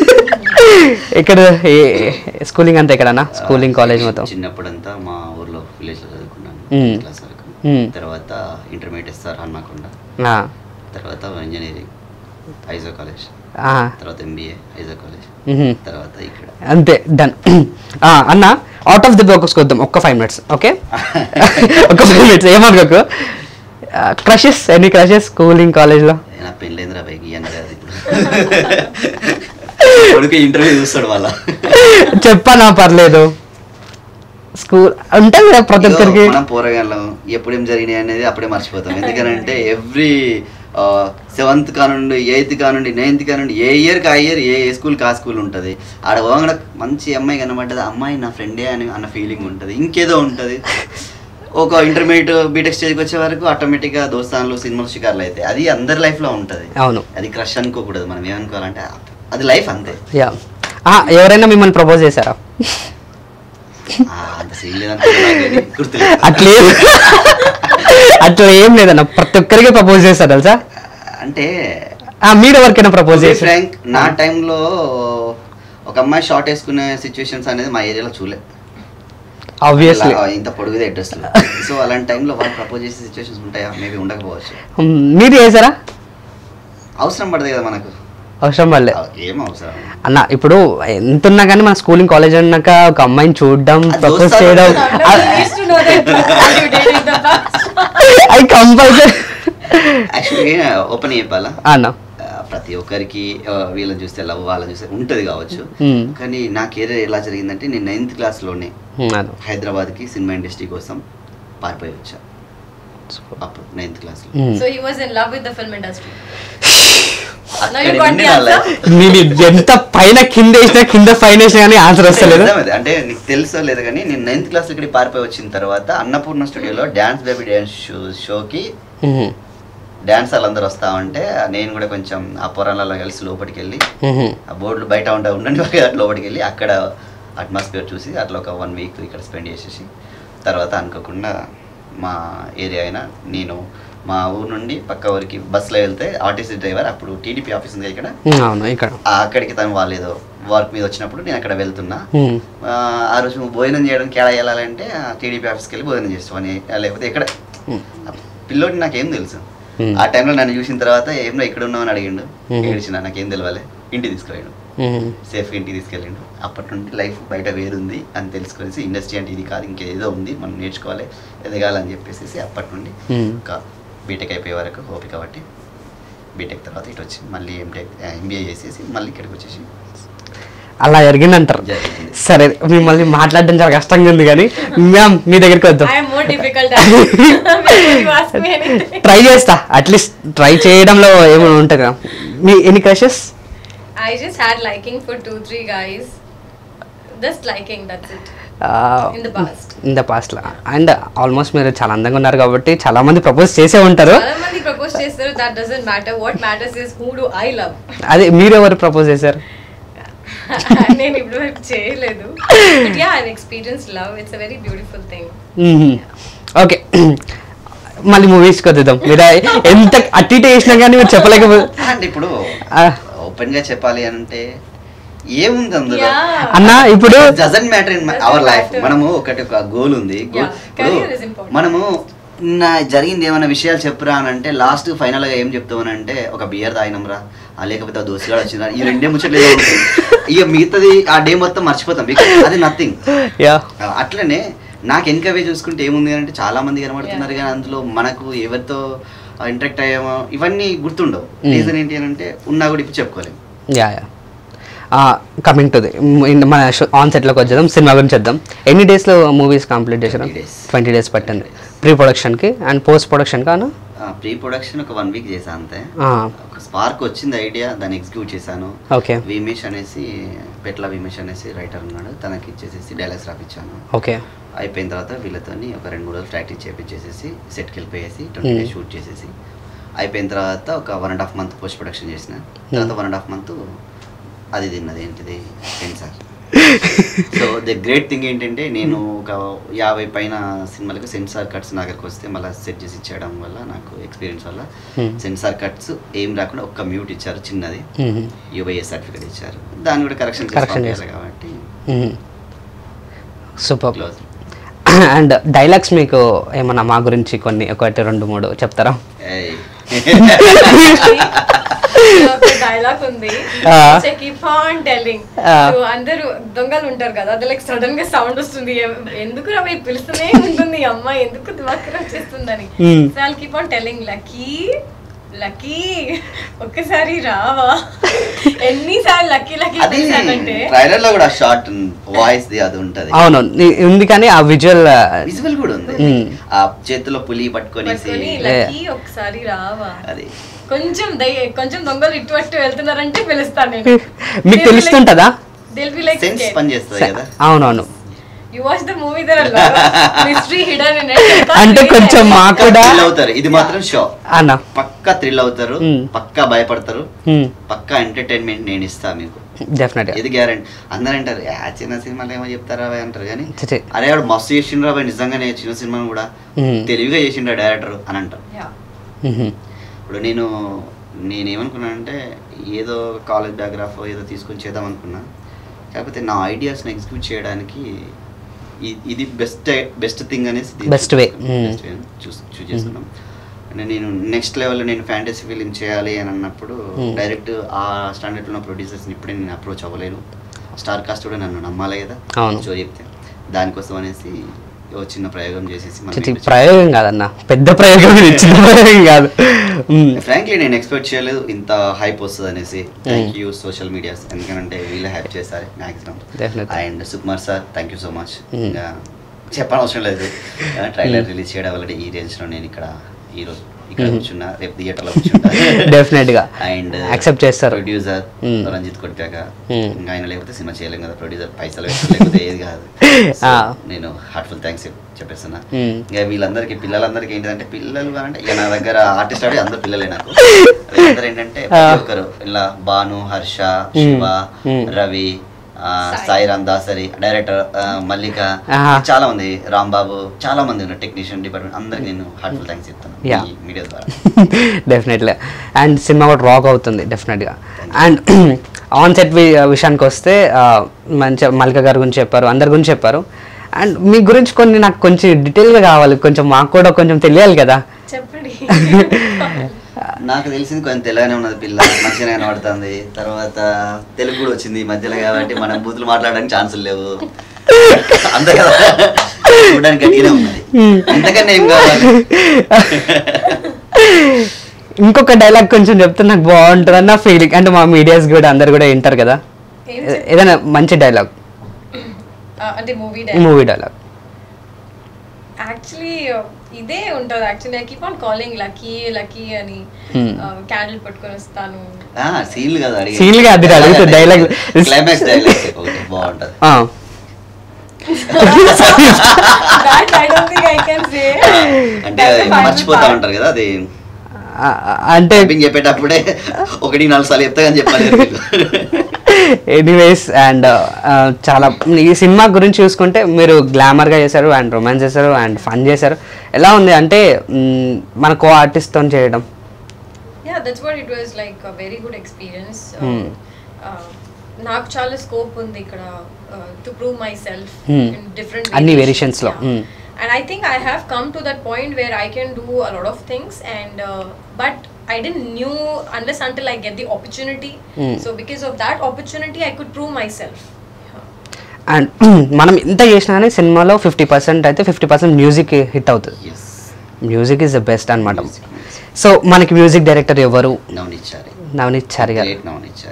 ఇక్కడ స్కూలింగ్ అంతా ఎక్కడన్నా స్కూలింగ్ కాలేజ్ మొత్తం చిన్నప్పుడంతా మా ఊర్లో విలేజ్ లో చదువుకున్నాను మ్మ్. క్లాస్ వరకు మ్మ్. తర్వాత ఇంటర్మీడియట్ సార్ హన్మకొండ ఆ, తర్వాత ఇంజనీరింగ్ ఐజో కాలేజ్ ఆ, తర్వాత ఎంబీఏ ఐజో కాలేజ్ మ్మ్. తర్వాత ఇక్కడ అంతే డన్ అన్న అవుట్ ఆఫ్ ది బాక్స్ వద్దాం ఒక్క ఫైవ్ మినిట్స్ ఓకే ఒక్క ఫైవ్ మినిట్స్ ఏమనుకోకు క్రషెస్ ఎన్ని క్రషెస్ స్కూలింగ్ కాలేజ్లో నా పెళ్ళైందిరా పైకి ఇవన్నీ కాదు ఇప్పుడు కొడుకు ఇంటర్వ్యూ చూస్తాడు వాళ్ళ చెప్పనా పర్లేదు స్కూల్ ఉంటుంది కదా ప్రతి ఒక్కరికి మనం పోరగాళ్ళం ఎప్పుడేం జరిగినాయి అనేది అప్పుడే మర్చిపోతాం ఎందుకనంటే ఎవ్రీ సెవెంత్ కానుండి ఎయిత్ కానుండి నైన్త్ కానుండి ఏ ఇయర్కి ఆ ఇయర్ ఏ స్కూల్ కా స్కూల్ ఉంటుంది ఆడ పోగానే మంచి అమ్మాయి కనబడ్డది అమ్మాయి నా ఫ్రెండే అని అన్న ఫీలింగ్ ఉంటుంది ఇంకేదో ఉంటుంది ఒక ఇంటర్మీడియట్ బీటెక్ స్టేజ్కి వచ్చే వరకు ఆటోమేటిక్గా దోస్తాన్లు సినిమాలు షికార్లు అయితే అది అందరి లైఫ్లో ఉంటుంది అవును అది క్రష్ అనుకోకూడదు మనం ఏమనుకోవాలంటే అది లైఫ్ అంతే యా ఎవరైనా మిమ్మల్ని ప్రపోజ్ చేశారా ఆ, అంత సీన్ లేదనుకుంటున్నా కానీ గుర్తులేదు అట్లే అట్లా ఏం లేదన్న ప్రతి ఒక్కరికి ప్రపోజ్ చేస్తారు తెలుసా అంటే ఆ, మీరు ఎవరికైనా ప్రపోజ్ చేశారు ఫ్రాంక్ నా టైంలో ఒక అమ్మాయి షార్ట్ వేసుకునే సిచ్యువేషన్స్ అనేది మా ఏరియాలో చూలే ఆబ్వియస్లీ అలా ఇంత పొడుగుదే అడ్రస్ సో అలాంటి టైంలో వాళ్ళు ప్రపోజ్ చేసే సిచ్యువేషన్స్ ఉంటాయా మేబీ ఉండకపోవచ్చు మీరు చేశారా అవసరం పడదు కదా మనకు అవసరం పడలే ఏం అవసరం అన్న ఇప్పుడు ఎంత ఉన్నా కానీ మన స్కూలింగ్ కాలేజ్ అన్నాక ఒక అమ్మాయిని చూడడం అది ప్రపోజ్ చూస్తారు చేయడం Somebody needs to know that what you did in the past. అది కంపల్సరీ యాక్చువల్గా ఓపెన్ చెప్పాలా అన్న ఆ, ప్రతి ఒక్కరికి ఆ, వీళ్ళని చూస్తే లవ్ వాళ్ళని చూస్తే ఉంటుంది కావచ్చు Hmm. కానీ నా కెరీర్ ఎలా జరిగిందంటే నేను నైన్త్ క్లాస్లోనే Hmm, అన్న హైదరాబాద్కి సినిమా ఇండస్ట్రీ కోసం పారిపోయి వచ్చా అప్పుడు నైన్త్ క్లాస్లో Hmm. So he was in love with the film industry. అక్కడ you got ఉండి the నా answer? life- నేను ఎంత పైన కింద వేసినా కింద పైన వేసినా కానీ ఆన్సర్ వస్తలేదు నిజం అది. అంటే నీకు తెలుసో లేదు కానీ నేను నైన్త్ క్లాస్ ఇక్కడ పారిపోయి వచ్చిన తర్వాత అన్నపూర్ణ స్టూడియోలో డ్యాన్స్ బేబీ డ్యాన్స్ షో షోకి Mhm. డ్యాన్స్ వాళ్ళందరూ వస్తా ఉంటే నేను కూడా కొంచెం ఆ పొరాలలో కలిసి లోపలికి వెళ్ళి Mhm. ఆ బోర్డులు బయట ఉంటా ఉండండి అట్లా లోపలికి వెళ్ళి అక్కడ అట్మాస్ఫియర్ చూసి అట్లా ఒక వన్ వీక్ ఇక్కడ స్పెండ్ చేసేసి తర్వాత అనుకోకుండా మా ఏరియా అయినా నేను మా ఊరు నుండి పక్క ఊరికి బస్సులో వెళ్తే ఆర్టీసీ డ్రైవర్ అప్పుడు టీడీపీ ఆఫీస్ ఉంది ఇక్కడ ఉమ్, అవును ఇక్కడ ఆ అక్కడికి తను వాళ్ళు ఏదో వర్క్ మీద వచ్చినప్పుడు నేను అక్కడ వెళ్తున్నా ఉమ్, ఆ, ఆ రోజు భోజనం చేయడానికి ఎలా వెళ్ళాలంటే టీడీపీ ఆఫీస్కి వెళ్ళి భోజనం చేస్తామని లేకపోతే ఇక్కడ ఉమ్, పిల్లోడి నాకేం తెలుసు Hmm. ఆ టైంలో నన్ను చూసిన తర్వాత ఏమో ఇక్కడ ఉన్నామని అడిగిండు Hmm. ఏడిచిన నాకేం తెలియాలి ఇంటికి తీసుకుపోయాడు ఉమ్, సేఫ్గా ఇంటికి తీసుకెళ్ళిండు అప్పటి నుండి లైఫ్ బయట వేరుంది అని తెలుసుకొనేసి ఇండస్ట్రీ అంటే ఇది కాదు ఇంకేదో ఉంది మనం నేర్చుకోవాలి ఎదగాలని చెప్పేసి అప్పటి నుండి ఉమ్. ఒక బీటెక్ అయిపోయే వరకు ఓపిక కాబట్టి బీటెక్ తర్వాత ఇటు వచ్చి మళ్ళీ ఎంటెక్ ఎంబీఏ చేసేసి మళ్ళీ ఇక్కడికి వచ్చేసి అలా జరిగిందంటారు జరిగింది. సరే మిమ్మల్ని మాట్లాడడం చాలా కష్టంగా ఉంది కానీ మ్యామ్ మీ దగ్గరికి వద్దాం I am more difficult when you ask me anything. Try చేస్తా అట్లీస్ట్ ట్రై చేయడంలో ఏమైనా ఉంటుంది కదా మీ ఎన్ని crushes I just had liking for two, three guys. Just liking, that's it. In the past. In the past and almost మీరు చాలా అందంగా ఉన్నారు కాబట్టి చాలా మంది ప్రపోజ్ చేసే ఉంటారు చాలా మంది ప్రపోజ్ చేస్తారు that doesn't matter what matters is who do I love అదే మీరు ఎవరు ప్రపోజ్ చేశారు నేను ఇప్పుడు వరకు చేయలేదు but yeah I experience love it's a very beautiful thing okay మళ్ళీ మూవీస్కి వద్దాం మీరు ఎంత అట్టి ఇటు వేసినా కానీ మీరు చెప్పలేకపోతే అంటే ఇప్పుడు ఆ, ఓపెన్ గా చెప్పాలి అని అంటే ఏముంది అందులో Yeah. అన్న ఇప్పుడు doesn't matter in Doesn't our life matter. మనము ఒకటి ఒక గోల్ ఉంది Goal- Yeah, ఇప్పుడు career is important. మనము నా జరిగింది ఏమైనా విషయాలు చెప్పురా అని అంటే లాస్ట్ ఫైనల్ గా ఏం చెప్తామని అంటే ఒక బియర్ తాగినంరా ఆ లేకపోతే ఆ దోసిగాడు వచ్చిందా ఈ రెండే ముచ్చట్లు ఏదో ఉంటాయి. ఇక మిగతాది ఆ డే మొత్తం మర్చిపోతాం బికాస్ అది నథింగ్ యా అట్లనే నాకు వెనకవే చూసుకుంటే ఏముంది అంటే చాలా మంది కనబడుతున్నారు కానీ అందులో మనకు ఎవరితో ఇంటరాక్ట్ అయ్యామో ఇవన్నీ గుర్తుండవు Mm. రీజన్ ఏంటి అని అంటే ఉన్నా కూడా ఇప్పుడు చెప్పుకోలేము yeah yeah coming to the మన ఆన్ సెట్లోకి వచ్చేద్దాం సినిమా గురించి చేద్దాం ఎన్ని డేస్లో మూవీస్ కంప్లీట్ చేశారు 20 days. ట్వంటీ డేస్ పట్టింది ప్రీ ప్రొడక్షన్కి అండ్ పోస్ట్ ప్రొడక్షన్ కాను ప్రీ ప్రొడక్షన్ ఒక వన్ వీక్ చేశాను అంతే ఒక స్పార్క్ వచ్చింది ఐడియా దాన్ని ఎగ్జిక్యూట్ చేశాను ఓకే విమేష్ అనేసి పెట్ల విమేష్ అనేసి రైటర్ ఉన్నాడు తనకి ఇచ్చేసేసి డైలాగ్స్ రాపించాను ఓకే అయిపోయిన తర్వాత వీళ్ళతోని ఒక రెండు మూడు రోజులు ప్రాక్టీస్ చేపించేసేసి సెట్కి వెళ్ళిపోయేసి ట్వంటీ Hmm. డేస్ షూట్ చేసేసి అయిపోయిన తర్వాత ఒక one and half month post production చేసిన తర్వాత వన్ అండ్ హాఫ్ మంత్ అది తిన్నది ఏంటిది censor so the great thing ఏంటంటే నేను ఒక యాభై పైన సినిమాలకు సెన్సార్ కట్స్ నా దగ్గరకు వస్తే మళ్ళీ సెట్ చేసి ఇచ్చేయడం వల్ల నాకు ఎక్స్పీరియన్స్ వల్ల Hmm. సెన్సార్ కట్స్ ఏం రాకుండా ఒక్క మ్యూట్ ఇచ్చారు చిన్నది మ్మ్. యూబైఏ సర్టిఫికేట్ ఇచ్చారు దాన్ని కూడా కరెక్షన్ Correction చేసి చేశారు. కాబట్టి మ్మ్. సూపర్ క్లోజ్ అండ్ డైలాగ్స్ మీకు ఏమన్నా మా గురించి కొన్ని ఒకటి రెండు మూడు చెప్తారా ఏయ్. ఒక డైలాగ్ ఉంది Ah. Keep on telling Ah. అందరూ దొంగలు ఉంటారు కదా అది లైక్ సడన్ గా సౌండ్ వస్తుంది ఎం- ఎందుకు రవి పిలుస్తూనే ఉంటుంది ఈ అమ్మాయి ఎందుకు దిమాకరం చేస్తుందని Hmm. So I keep on telling lucky lucky ఒక్కసారి రావా ఎన్నిసార్లు లక్కీ లక్కీ అది పిలిచానంటే ట్రైలర్ లో కూడా షార్ట్ వాయిస్ ది అది ఉంటది అవును ని- ఉంది కానీ ఆ విజువల్ విజువల్ కూడా ఉంది Mm. ఆ చేతిలో పులి పట్టుకొనేసి పట్టుకొని లక్కీ ఒకసారి రావా అది కొంచెం దయ కొంచెం దొంగలు ఇటు అటు వెళ్తున్నారంటే పిలుస్తాను నేను మీకు తెలుస్తుంటదా దిల్ బి లైక్ సెన్స్ పని చేస్తుంది కదా అవునవును you watch the movie there mystery hidden in అంటే కొంచెం మాకు కూడా థ్రిల్ అవుతారు ఇది మాత్రం షో అన్న పక్కా థ్రిల్ అవుతారు Mm. పక్కా భయపడతారు పక్కా ఎంటర్టైన్మెంట్ నేను ఇస్తా మీకు డెఫినెట్గా ఇది గ్యారంటీ అందరూ అంటారు "ఆ, చిన్న సినిమాలు ఏమో చెప్తారా అవి" అంటారు కానీ చిచి. అరే వాడు మస్తు చేసిండ్రా అవి నిజంగానే చిన్న సినిమాను కూడా Mm. తెలివిగా చేసిండ్రా డైరెక్టర్ అని అంటారు యా ఇప్పుడు నేను నేను ఏమనుకున్నానంటే ఏదో కాలేజ్ బ్యాక్గ్రాఫ్ ఏదో తీసుకొని చేద్దాం అనుకున్నా కాకపోతే నా ఐడియాస్ని ఎగ్జిక్యూట్ చేయడానికి ఇ- ఇది బెస్ట్ బెస్ట్ థింగ్ అనేసి దీన్ని Best way. Mm. best way అని చూస్ చూస్ చేసుకున్నాం అంటే నేను నెక్స్ట్ లెవెల్లో నేను ఫ్యాంటసీ ఫిలిం చేయాలి అని అన్నప్పుడు Mm. డైరెక్ట్ ఆ స్టాండర్డ్లో ఉన్న ప్రొడ్యూసర్స్ని ఇప్పుడే నేను అప్రోచ్ అవ్వలేను స్టార్ కాస్ట్ కూడా నన్ను నమ్మాలి కదా అవును. సో చెప్తే దానికోసం అనేసి ఓ చిన్న ప్రయోగం చేసేసి మళ్ళీ చిచి ఇంటికి ప్రయోగం కాదన్న పెద్ద ప్రయోగం ఇది చిన్న ప్రయోగం కాదు మ్మ్. ఫ్రాంక్లీ నేను ఎక్స్పెక్ట్ చేయలేదు ఇంత హైప్ వస్తుంది అనేసి థ్యాంక్ యూ సోషల్ మీడియాస్ ఎందుకంటే వీళ్ళే హైప్ చేస్తారు maximum Definitely. And Sukumar sir thank you so much Mm. ఇంకా చెప్పనవసరం లేదు ట్రైలర్ రిలీజ్ చేయడం వల్ల ఈ రేంజ్లో నేను ఇక్కడ ఈ రోజు ఇక్కడ Mm. కూర్చున్నా రేపు థియేటర్లో కూర్చుంటా Definitely గా. అండ్ Accept చేస్తారు. Producer Mm. రంజిత్ కొట్టాక Mm. ఇంకా ఆయన లేకపోతే సినిమా చేయలేం కదా ప్రొడ్యూసర్ పైసలు పెట్టు, లేకపోతే ఏది కాదు So, Ah. నేను హార్ట్ఫుల్ థ్యాంక్స్ చెప్పేస్తున్నా Mm. ఇంకా వీళ్ళందరికీ పిల్లలందరికీ ఏంటంటే పిల్లలు అని అంటే ఇక నా దగ్గర ఆర్టిస్ట్ ఆడి అందరు పిల్లలే నాకు వీళ్ళందరూ ఏంటంటే ప్రతి Ah. ఒక్కరు ఇలా భాను హర్ష Mm. శివ Mm. రవి ఆ, సాయి. సాయిరామ్ దాసరి డైరెక్టర్ ఆ, మల్లిక ఆహా. చాలా మంది రాంబాబు చాలా మంది ఉన్నారు టెక్నీషియన్ డిపార్ట్మెంట్ అందరికి నేను హార్ట్ఫుల్ థ్యాంక్స్ చెప్తాను Yeah. ఈ మీడియా ద్వారా డెఫినెట్లీ అండ్ సినిమా కూడా రాక్ అవుతుంది డెఫినెట్గా అండ్ ఆన్ సెట్ విషయానికి వస్తే ఆ, మంచిగా మల్లిక గారి గురించి చెప్పారు అందరి గురించి చెప్పారు అండ్ మీ గురించి కొన్ని నాకు కొంచెం డీటెయిల్గా కావాలి కొంచెం మాకు కూడా కొంచెం తెలియాలి కదా చెప్పండి నాకు తెలిసింది కొంచెం తెలుగునే ఉన్నది పిల్ల మంచిగానే కనబడుతుంది తర్వాత తెలుగు కూడా వచ్చింది ఈ మధ్యలో కాబట్టి మనం బూతులు మాట్లాడడానికి ఛాన్సులు లేవు అంతే కదా చూడడానికి గట్టిగానే ఉన్నది ఇంతకన్నా ఏం కావాలి ఇంకొక డైలాగ్ కొంచెం చెప్తే నాకు బాగుంటుంది అన్న ఫీలింగ్ అంటే మా మీడియాస్ కూడా అందరు కూడా వింటారు కదా ఏం ఏ- ఏదైనా మంచి డైలాగ్ ఆ, అంటే మూవీ మూవీ డైలాగ్ యాక్చువల్లీ ఇదే ఉంటుంది actually I keep on calling lucky lucky అని Hmm. క్యాండిల్ పట్టుకొని వస్తాను సీన్లు కదా అడిగి Scene లు కాదు, ఇది అడుగుతుంది, dialogue. క్లైమాక్స్ డైలాగ్ ఒకటి బాగుంటది That I don't think I can say. అంటే That's the final మర్చిపోతా part. ఉంటారు కదా అది అంటే డబ్బింగ్ చెప్పేటప్పుడే ఒకటి నాలుగు సార్లు చెప్తా కానీ చెప్పలేదు ఎనీవేస్ అండ్ చాలా ఈ సినిమా గురించి చూసుకుంటే మీరు గ్లామర్గా చేశారు అండ్ రొమాన్స్ చేశారు అండ్ ఫన్ చేశారు ఎలా ఉంది అంటే మ్, మన కో ఆర్టిస్ట్తో చేయడం Yeah, that's what it was like a very good experience. Hmm. Uh, నాకు చాలా స్కోప్ ఉంది ఇక్కడ to prove myself Hmm. In different అన్ని variations లో, hmm. And I think I have come to that point where I can do a lot of things and but I don't know unless until I get the opportunity Hmm. So because of that opportunity I could prove myself and మనం ఇంత చేసినా కానీ సినిమాలో fifty percent అయితే fifty percent music hit అవుతుంది music is the best అనమాట so మనకి music director ఎవరు నవనిచ్చారు నవనీత్ చారి గారు గ్రేట్ నవనిచ్చారు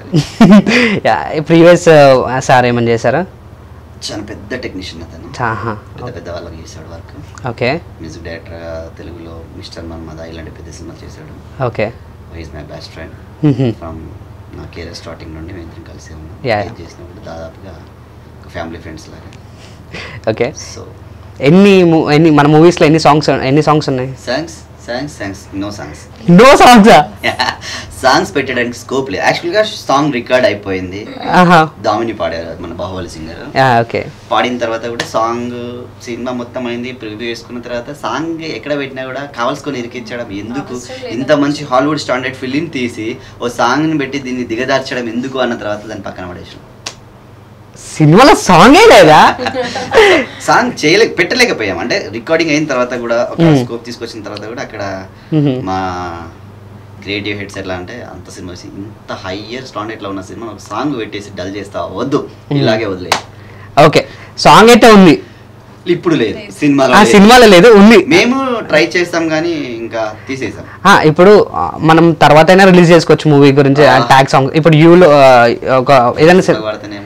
ప్రీవియస్ సార్ ఏమని చేశారా చాలా పెద్ద టెక్నీషియన్ అతను చాహా పెద్ద పెద్ద వాళ్ళకి చేశాడు వర్క్ ఓకే మ్యూజిక్ డైరెక్టర్ తెలుగులో మిస్టర్ మన్మద ఇలాంటి పెద్ద సినిమాలు చేశాడు okay is my best friend from నా కెరీర్ స్టార్టింగ్ నుండి మేము ఇద్దరం కలిసే ఉన్నాం Yeah. ఏం చేసినప్పుడు దాదాపుగా ఒక ఫ్యామిలీ ఫ్రెండ్స్ లాగా ఓకే సో ఎన్ని mu- ఎన్ని మన మూవీస్లో ఎన్ని సాంగ్స్ ఎన్ని సాంగ్స్ ఉన్నాయి songs songs songs no songs no సాంగ్సా సాంగ్స్ పెట్టడానికి స్కోప్ లేదు యాక్చువల్గా సాంగ్ రికార్డ్ అయిపోయింది ఆహా దామిని పాడారు మన బాహుబలి సింగర్ ఓకే పాడిన తర్వాత కూడా సాంగ్ సినిమా మొత్తం అయింది ప్రివ్యూ వేసుకున్న తర్వాత సాంగ్ ఎక్కడ పెట్టినా కూడా కావాల్సుకొని ఇరికించడం ఎందుకు అవసరం లేదు. ఇంత మంచి హాలీవుడ్ స్టాండర్డ్ ఫిలిం తీసి ఓ సాంగ్ని పెట్టి దీన్ని దిగదార్చడం ఎందుకు అన్న తర్వాత దాన్ని పక్కన పడేసాం సినిమాలో సాంగే లేదా సాంగ్ చేయలేక పెట్టలేకపోయాం అంటే రికార్డింగ్ అయిన తర్వాత కూడా ఒక Hmm. స్కోప్ తీసుకొచ్చిన తర్వాత కూడా అక్కడ Mhm. మా క్రియేటివ్ హెడ్స్ ఎట్లా అంటే అంత సినిమా వేసి ఇంత హయ్యర్ స్టాండర్డ్ లో ఉన్న సినిమా ఒక సాంగ్ పెట్టేసి డల్ చేస్తా వద్దు ఇలాగే వదిలే ఓకే సాంగ్ అయితే ఉంది ఇప్పుడు లేదు సినిమాలో ఆ లేదు. సినిమాలో లేదు ఉంది మేము ట్రై చేస్తాం కానీ ఇంకా తీసేసాం ఆ, ఇప్పుడు ఆ, మనం తర్వాత అయినా రిలీజ్ చేసుకోవచ్చు మూవీ గురించి ఆ. ట్యాగ్ సాంగ్ ఇప్పుడు యూలో ఒక ఏదైనా సినిమా పడితేనేమో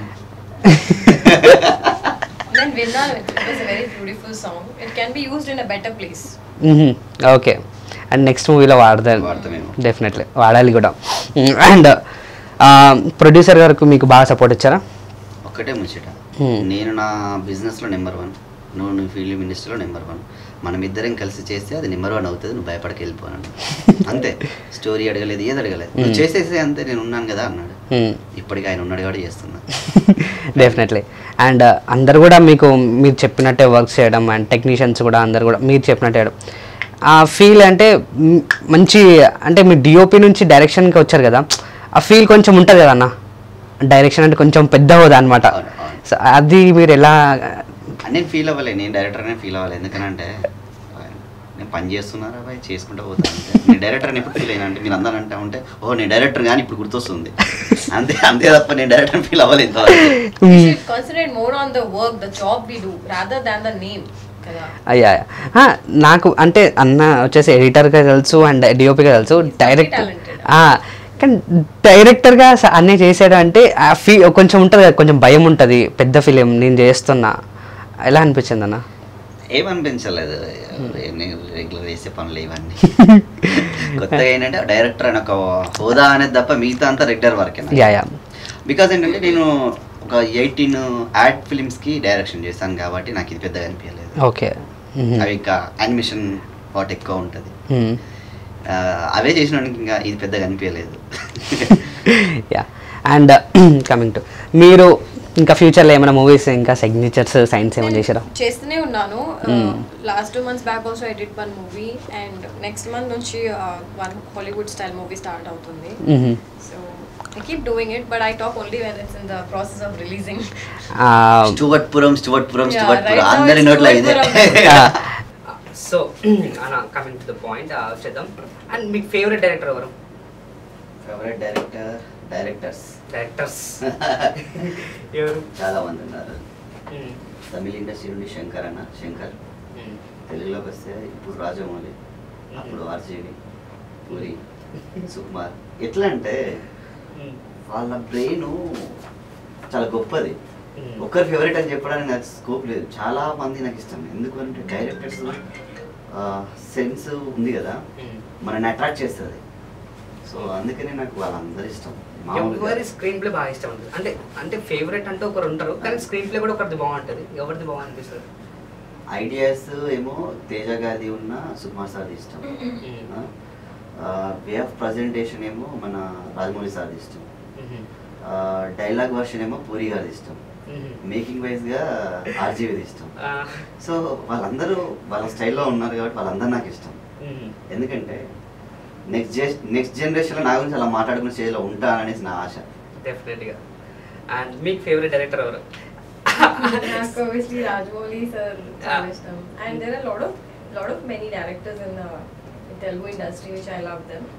దెన్ విన్నాను it was a very beautiful song it can be used in a better place okay and next మూవీలో వాడదాం వాడతామేమో. డెఫినెట్లీ వాడాలి కూడా అండ్ ప్రొడ్యూసర్ గారికి మీకు బాగా సపోర్ట్ ఇచ్చారా ఒక్కటే ముచ్చట Hmm. నేను నా బిజినెస్లో నెంబర్ వన్ నువ్వు నీ ఫిల్మ్ ఇండస్ట్రీలో నెంబర్ వన్ మనం ఇద్దరం కలిసి చేస్తే అది నెంబర్ వన్ అవుతుంది నువ్వు భయపడక వెళ్ళిపోను అంతే స్టోరీ అడగలేదు ఏది అడగలేదు నువ్వు Hmm. చేసేసే అంతే నేను ఉన్నాను కదా అన్నాడు Hmm. ఇప్పటికి ఆయన ఉన్నాడు కూడా చేస్తున్నా డెఫినెట్లీ అండ్ అందరు కూడా మీకు మీరు చెప్పినట్టే వర్క్ చేయడం అండ్ టెక్నీషియన్స్ కూడా అందరు కూడా మీరు చెప్పినట్టే చేయడం ఆ ఫీల్ అంటే మ్, మంచి అంటే మీ డిఓపి నుంచి డైరెక్షన్కి వచ్చారు కదా ఆ ఫీల్ కొంచెం ఉంటుంది కదా అన్న డైరెక్షన్ అంటే కొంచెం పెద్ద హోదా అనమాట అవును, అవును. సో అది మీరు ఎలా నేను ఫీల్ అవ్వలే నేను డైరెక్టర్నే ఫీల్ అవ్వాలి ఎందుకనంటే నేను పని చేస్తున్నారా బాయ్ చేసుకుంటూ పోతాను అంతే నేను డైరెక్టర్ ఎప్పుడు ఫీల్ అయినా అంటే మీరు అందరూ అంటా ఉంటే ఓ నేను డైరెక్టర్ కానీ ఇప్పుడు గుర్తొస్తుంది అంతే అంతే తప్ప నేను డైరెక్టర్ ఫీల్ అవ్వాలి ఇంతవరకు We should concentrate more on the work, the job we do, rather than the name. కదా అయ్యా ఆ, నాకు అంటే అన్న వచ్చేసి ఎడిటర్గా తెలుసు అండ్ డిఓపిగా తెలుసు He's డైరెక్టర్ multi-talented. కానీ డైరెక్టర్గా స- అన్నీ చేసాడు అంటే ఆ ఫీ కొంచెం ఉంటుంది కదా కొంచెం భయం ఉంటుంది పెద్ద ఫిలిం నేను చేస్తున్నా ఎలా అనిపించింది అన్న ఏమనిపించలేదు నేను రెగ్యులర్ చేసే పనులు ఇవన్నీ కొత్తగా ఏంటంటే డైరెక్టర్ అని ఒక హోదా అనేది తప్ప మిగతా అంతా రెగ్యులర్ వర్కే యా యా బికాజ్ ఏంటంటే నేను ఒక ఎయిటీన్ యాడ్ ఫిలిమ్స్కి డైరెక్షన్ చేశాను కాబట్టి నాకు ఇది పెద్దగా అనిపించలేదు ఓకే అవి ఇంకా యానిమేషన్ పాట్ ఎక్కువ ఉంటుంది ఆ, అవే చేసినానికి ఇంకా ఇది పెద్దగా అనిపించలేదు యా అండ్ కమింగ్ టు మీరు ఇంకా ఫ్యూచర్లో ఏమైనా మూవీస్ ఇంకా సిగ్నేచర్స్ సైన్స్ ఏమైనా చేశారా చేస్తూనే ఉన్నాను last two months back also edit one movie and next month నుంచి one Hollywood style movie start అవుతుంది మ్మ్. So I keep doing it but I talk only when it's in the process of releasing ఆ, Stuart పురం Stuart పురం Yeah, Stuart right పురం now అందరి it's నోట్లో ఇదే Stuart so అన్న coming to the point చేద్దాం and మీకు favourite director ఎవరు favourite director directors directors ఎవరు చాలా మంది ఉన్నారు మ్మ్. తమిళ ఇండస్ట్రీ నుండి శంకర్ అన్న శంకర్ మ్మ్. తెలుగులోకి వస్తే ఇప్పుడు రాజమౌళి అప్పుడు ఆర్జేవి పూరి సుకుమార్ ఎట్లా అంటే మ్మ్. వాళ్ళ బ్రెయిన్ చాలా గొప్పది మ్మ్. ఒక్కరి ఫేవరెట్ అని చెప్పడానికి నాకు స్కోప్ లేదు చాలా మంది నాకు ఇష్టం ఎందుకంటే డైరెక్టర్స్ సెన్స్ ఉంది కదా మ్మ్. మనని అట్రాక్ట్ చేస్తుంది సో అందుకనే నాకు వాళ్ళందరూ ఇష్టం మామూలుగా ఎవరి స్క్రీన్ ప్లే బాగా ఇష్టం ఉంటుంది అంటే అంటే ఫేవరెట్ అంటే ఒకరు ఉంటారు కానీ స్క్రీన్ ప్లే కూడా ఒకరిది బాగుంటుంది ఎవరిది బాగా అనిపిస్తుంది ఐడియాస్ ఏమో తేజ గారిది ఉన్న సుకుమార్ సార్ది ఇష్టం వే ఆఫ్ ప్రజెంటేషన్ ఏమో మన రాజమౌళి సార్ది ఇష్టం డైలాగ్ వర్షన్ ఏమో పూరి గారిది ఇష్టం మేకింగ్ వైజ్ గా ఆర్జీవిది ఇష్టం సో వాళ్ళందరూ వాళ్ళ స్టైల్లో ఉన్నారు కాబట్టి వాళ్ళందరూ నాకు ఇష్టం ఎందుకంటే నెక్స్ట్ జే నెక్స్ట్ జనరేషన్లో నా గురించి అలా మాట్లాడుకునే స్టేజ్లో ఉంటా అనేసి నా ఆశ డెఫినెట్గా అండ్ మీకు ఫేవరెట్ డైరెక్టర్ ఎవరు నాకు obviously రాజమౌళి సార్ చాలా ఇష్టం and there are lot of lot of many directors in the Telugu industry which I love them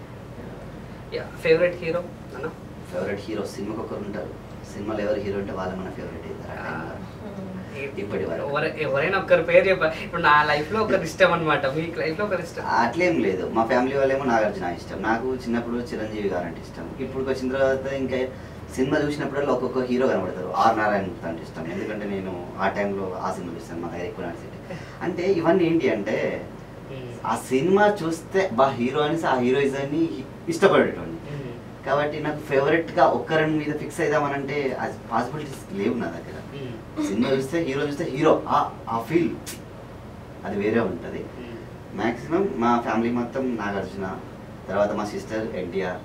yeah favourite hero అన్న ఫేవరెట్ హీరో సినిమాకి ఒకరు ఉంటారు సినిమాలో ఎవరు హీరో ఉంటే వాళ్ళే మన ఫేవరెట్ అవుతారు ఆ టైంలో. ఇప్పటి వరకు. ఎవర- ఎవరైనా ఒక్కరి పేరు చెప్ప ఇప్పుడు నా లైఫ్ లో ఒకరు ఇష్టం అనమాట మీకు లైఫ్ లో ఒకరు ఇష్టం అట్లేం లేదు మా ఫ్యామిలీ వాళ్ళేమో నాగార్జున ఇష్టం నాకు చిన్నప్పుడు చిరంజీవి గారు అంటే ఇష్టం ఇప్పుడు వచ్చిన తర్వాత ఇంకా సినిమా చూసినప్పుడల్లా ఒక్కొక్క హీరో కనబడతారు ఆర్ నారాయణ మూర్తి అంటే ఇష్టం ఎందుకంటే నేను ఆ టైంలో ఆ సినిమా చూస్తాను మా దగ్గర ఎక్కువ నడిచేది అంటే ఇవన్నీ ఏంటి అంటే ఆ సినిమా చూస్తే బా హీరో అనేసి ఆ హీరోయిజాన్ని ఇష్టపడేటోడిని కాబట్టి నాకు ఫేవరెట్ గా ఒక్కరి మీద ఫిక్స్ అవుదామనంటే అది పాసిబిలిటీస్ లేవు నా దగ్గర సినిమా చూస్తే హీరో చూస్తే హీరో ఆ ఆ ఫీల్ అది వేరే ఉంటుంది మాక్సిమం మా ఫ్యామిలీ మొత్తం నాగార్జున తర్వాత మా sister NTR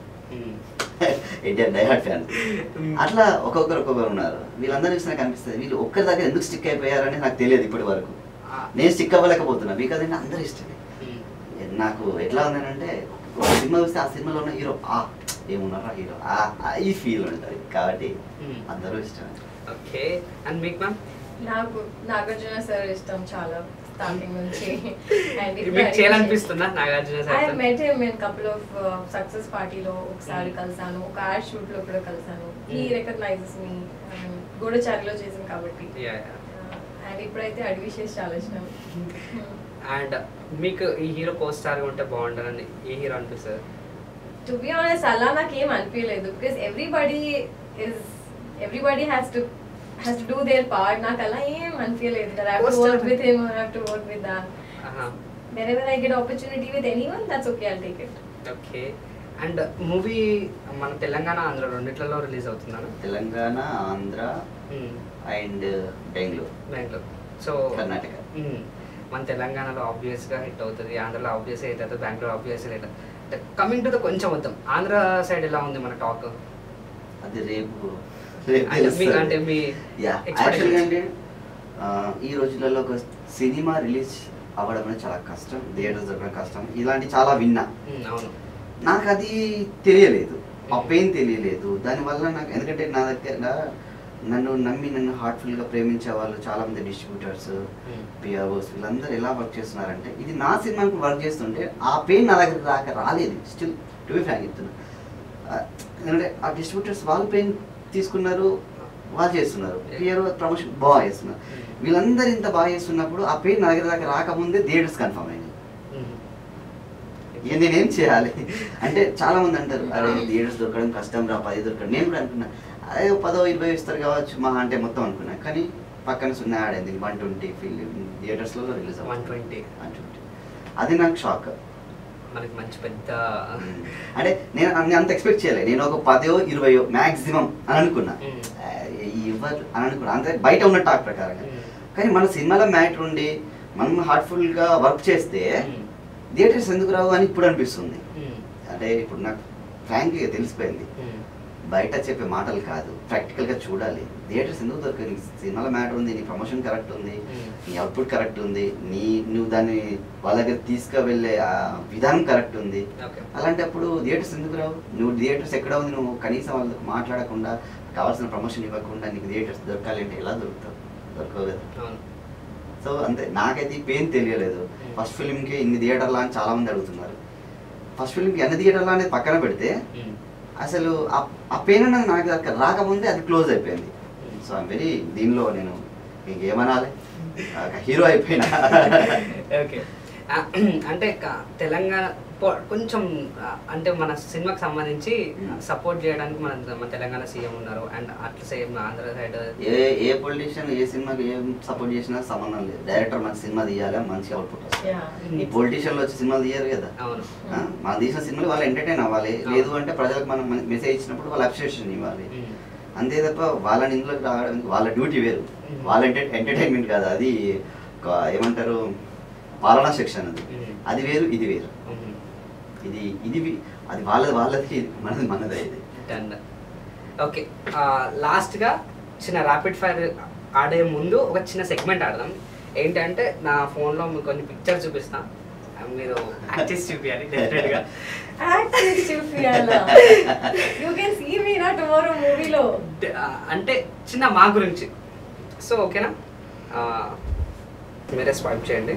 NTR diehard fan అట్లా ఒక్కొక్కరు ఒక్కొక్కరు ఉన్నారు వీళ్ళందరూ చూస్తే నాకు అనిపిస్తుంది వీళ్ళు ఒక్కరి దగ్గర ఎందుకు స్టిక్ అయిపోయారని నాకు తెలియదు ఇప్పటి వరకు నేను స్టిక్ అవ్వలేకపోతున్నా మీకు అదంటే అందరూ ఇష్టమే నాకు ఎట్లా ఉందనంటే ఒక సినిమా చూస్తే ఆ సినిమాలో ఉన్న హీరో ఆ ఏమున్నారా హీరో ఆ ఆ ఈ ఫీల్ ఉంటుంది కాబట్టి అందరూ ఇష్టమే ఓకే అండ్ మీకు మ్యామ్ నాకు నాగార్జున సార్ ఇష్టం చాలా స్టార్టింగ్ నుంచి అండ్ మీకు చేయాలనిపిస్తుందా Nagarjuna I sir met him in couple of success పార్టీలో ఒకసారి కలిసాను ఒక యాడ్ షూట్ లో కూడా కలిసాను హీ Mm. రికగ్నైజెస్ మీ గూఢచారిలో చేసాం కాబట్టి Yeah, అండ్ ఇప్పుడైతే అడవి చేసి చాలా ఇష్టం అండ్ మీకు ఈ హీరో కో స్టార్ ఉంటే బాగుంటుందని ఏ హీరో అనిపిస్తుంది టు బి ఆనెస్ట్ అలా నాకేం అనిపించలేదు because everybody is everybody has to has to do their part నాకు అలా ఏం అనిపించలేదు that I have to Poster- work with him or I have to work with that whenever I get opportunity with anyone that's okay I'll take it okay and movie మన తెలంగాణ ఆంధ్ర రెండిట్లలో release అవుతుందా Telangana Andhra and Bengaluru Bengaluru so Karnataka మన తెలంగాణలో ఆబ్వియస్గా hit అవుతుంది ఆంధ్రలో ఆబ్వియస్గా hit అవుతుంది బెంగళూరు ఆబ్వియస్గా హిట్ అవుతుంది కమింగ్ టు ద కొంచెం వద్దాం ఆంధ్ర సైడ్ ఎలా ఉంది మన టాక్ అది రేపు రేపు అంటే మీ తెలుస్తుంది. అంటే మీ యా expectations. యాక్చువల్గా అంటే ఆ, ఈ రోజులలో ఒక సినిమా రిలీజ్ అవ్వడం అనేది చాలా కష్టం థియేటర్స్ దొరకడం కష్టం ఇలాంటి చాలా విన్నా ఉమ్, అవును నాకు అది తెలియలేదు ఆ పెయిన్ తెలియలేదు దానివల్ల నాకు ఎందుకంటే నా దగ్గర నన్ను నమ్మి నన్ను హార్ట్ఫుల్గా ప్రేమించే వాళ్ళు చాలా మంది డిస్ట్రిబ్యూటర్స్ ఉమ్, పిఆర్ఓస్ వీళ్ళందరూ ఎలా వర్క్ చేస్తున్నారంటే ఇది నా సినిమాకి వర్క్ చేస్తుంటే ఆ పెయిన్ నా దగ్గర దాకా రాలేదు స్టిల్ టు బి ఫ్రాంక్ చెప్తున్నా ఆ, ఎందుకంటే ఆ డిస్ట్రిబ్యూటర్స్ వాళ్ళు పెయిన్ తీసుకున్నారు వాళ్ళు చేస్తున్నారు పిఆర్ఓ ప్రమోషన్ బాగా చేస్తున్నారు వీళ్ళందరూ ఇంత బాగా చేస్తున్నప్పుడు ఆ పెయిన్ నా దగ్గర దాకా రాకముందే థియేటర్స్ కన్ఫర్మ్ అయింది ఉమ్. ఇక నేనేం చేయాలి అంటే చాలా మంది అంటారు అరే థియేటర్స్ దొరకడం కష్టం రా పది దొరకడం నేను కూడా అనుకున్నా అదే పదో ఇరవై ఇస్తారు కావచ్చు మహా అంటే మొత్తం అనుకున్నా కానీ పక్కన సున్నా ఆడింది వన్ ట్వంటీ ఫిల్మ్ థియేటర్స్లో రిలీజ్ 120. వన్ ట్వంటీ అది నాకు షాక్ మనకి మంచి పెద్ద అంటే నేను అన్ని అంత ఎక్స్పెక్ట్ చేయలేదు నేను ఒక పదో ఇరవయో మ్యాక్సిమం అని అనుకున్నా ఉమ్. ఆ, ఇవ్వరు అని అనుకున్నా అంతే బయట ఉన్న టాక్ ప్రకారంగా ఉమ్. కానీ మన సినిమాలో మ్యాటర్ ఉండి మనం హార్ట్ఫుల్గా వర్క్ చేస్తే ఉమ్. థియేటర్స్ ఎందుకు రావు అని ఇప్పుడు అనిపిస్తుంది ఉమ్. అంటే ఇప్పుడు నాకు ఫ్రాంక్గా తెలిసిపోయింది ఉమ్. బయట చెప్పే మాటలు కాదు ప్రాక్టికల్ గా చూడాలి థియేటర్స్ ఎందుకు దొరకదు నీ సినిమాలో మ్యాటర్ ఉంది నీ ప్రమోషన్ కరెక్ట్ ఉంది నీ అవుట్పుట్ కరెక్ట్ ఉంది నీ నువ్వు దాన్ని వాళ్ళ దగ్గర తీసుకువెళ్ళే ఆ విధానం కరెక్ట్ ఉంది ఓకే అలాంటప్పుడు థియేటర్స్ ఎందుకు రావు నువ్వు థియేటర్స్ ఎక్కడ ఉంది నువ్వు కనీసం వాళ్ళకి మాట్లాడకుండా కావాల్సిన ప్రమోషన్ ఇవ్వకుండా నీకు థియేటర్స్ దొరకాలి అంటే ఎలా దొరుకుతావు దొరకవు కదా అవును సో అంతే నాకైతే ఈ పెయిన్ తెలియలేదు ఫస్ట్ ఫిల్మ్కి ఇన్ని థియేటర్లా అని చాలా మంది అడుగుతున్నారు ఫస్ట్ ఫిల్మ్కి ఎన్ని థియేటర్లా అనేది పక్కన పెడితే ఉమ్. అసలు ఆ- ఆ పెయిన్ అన్నది నాకు అక్కడ రాకముందే అది క్లోజ్ అయిపోయింది సో ఐమ్ వెరీ దీనిలో నేను ఇంకేమనాలి హీరో అయిపోయినా ఓకే ఆ, అంటే క- తెలంగాణ పో- కొంచెం ఆ, అంటే మన సినిమాకి సంబంధించి సపోర్ట్ చేయడానికి మన మన తెలంగాణ సీఎం ఉన్నారు అండ్ అట్లా సేమ్ ఆంధ్ర సైడ్ ఏ ఏ పొలిటీషియన్ ఏ సినిమాకి ఏం సపోర్ట్ చేసినా సంబంధం లేదు డైరెక్టర్ మంచి సినిమా తీయాలి మంచి అవుట్పుట్ వస్తుంది ఈ పొలిటీషియన్లు వచ్చి సినిమాలు తీయరు కదా అవును ఆ, మనం తీసిన సినిమాలు వాళ్ళు ఎంటర్టైన్ అవ్వాలి లేదు అంటే ప్రజలకు మనం మెసేజ్ ఇచ్చినప్పుడు వాళ్ళు అప్రిషియేషన్ ఇవ్వాలి ఉమ్. అంతే తప్ప వాళ్ళని ఇందులోకి రావడానికి వాళ్ళ డ్యూటీ వేరు Mm. వాళ్ళ ఎంటర్ ఎంటర్టైన్మెంట్ కాదు అది ఒక ఏమంటారు పాలనా సెక్షన్ అది Mm. అది వేరు ఇది వేరు ఉమ్. ఇది ఇది వి- అది వాళ్ళది వాళ్ళది మనది మనదే ఇది డన్ ఓకే లాస్ట్గా చిన్న ర్యాపిడ్ ఫైర్ ఆడే ముందు ఒక చిన్న సెగ్మెంట్ ఆడదాం ఏంటంటే నా ఫోన్లో మీకు కొన్ని పిక్చర్స్ చూపిస్తాను మీరు యాక్టిస్ చూపించాలి డెఫినెట్గా Actually, చూపియాలా? You can see me na tomorrow movie లో. అంటే చిన్న మా గురించి సో ఓకేనా ఆ, మీరే స్వైప్ చేయండి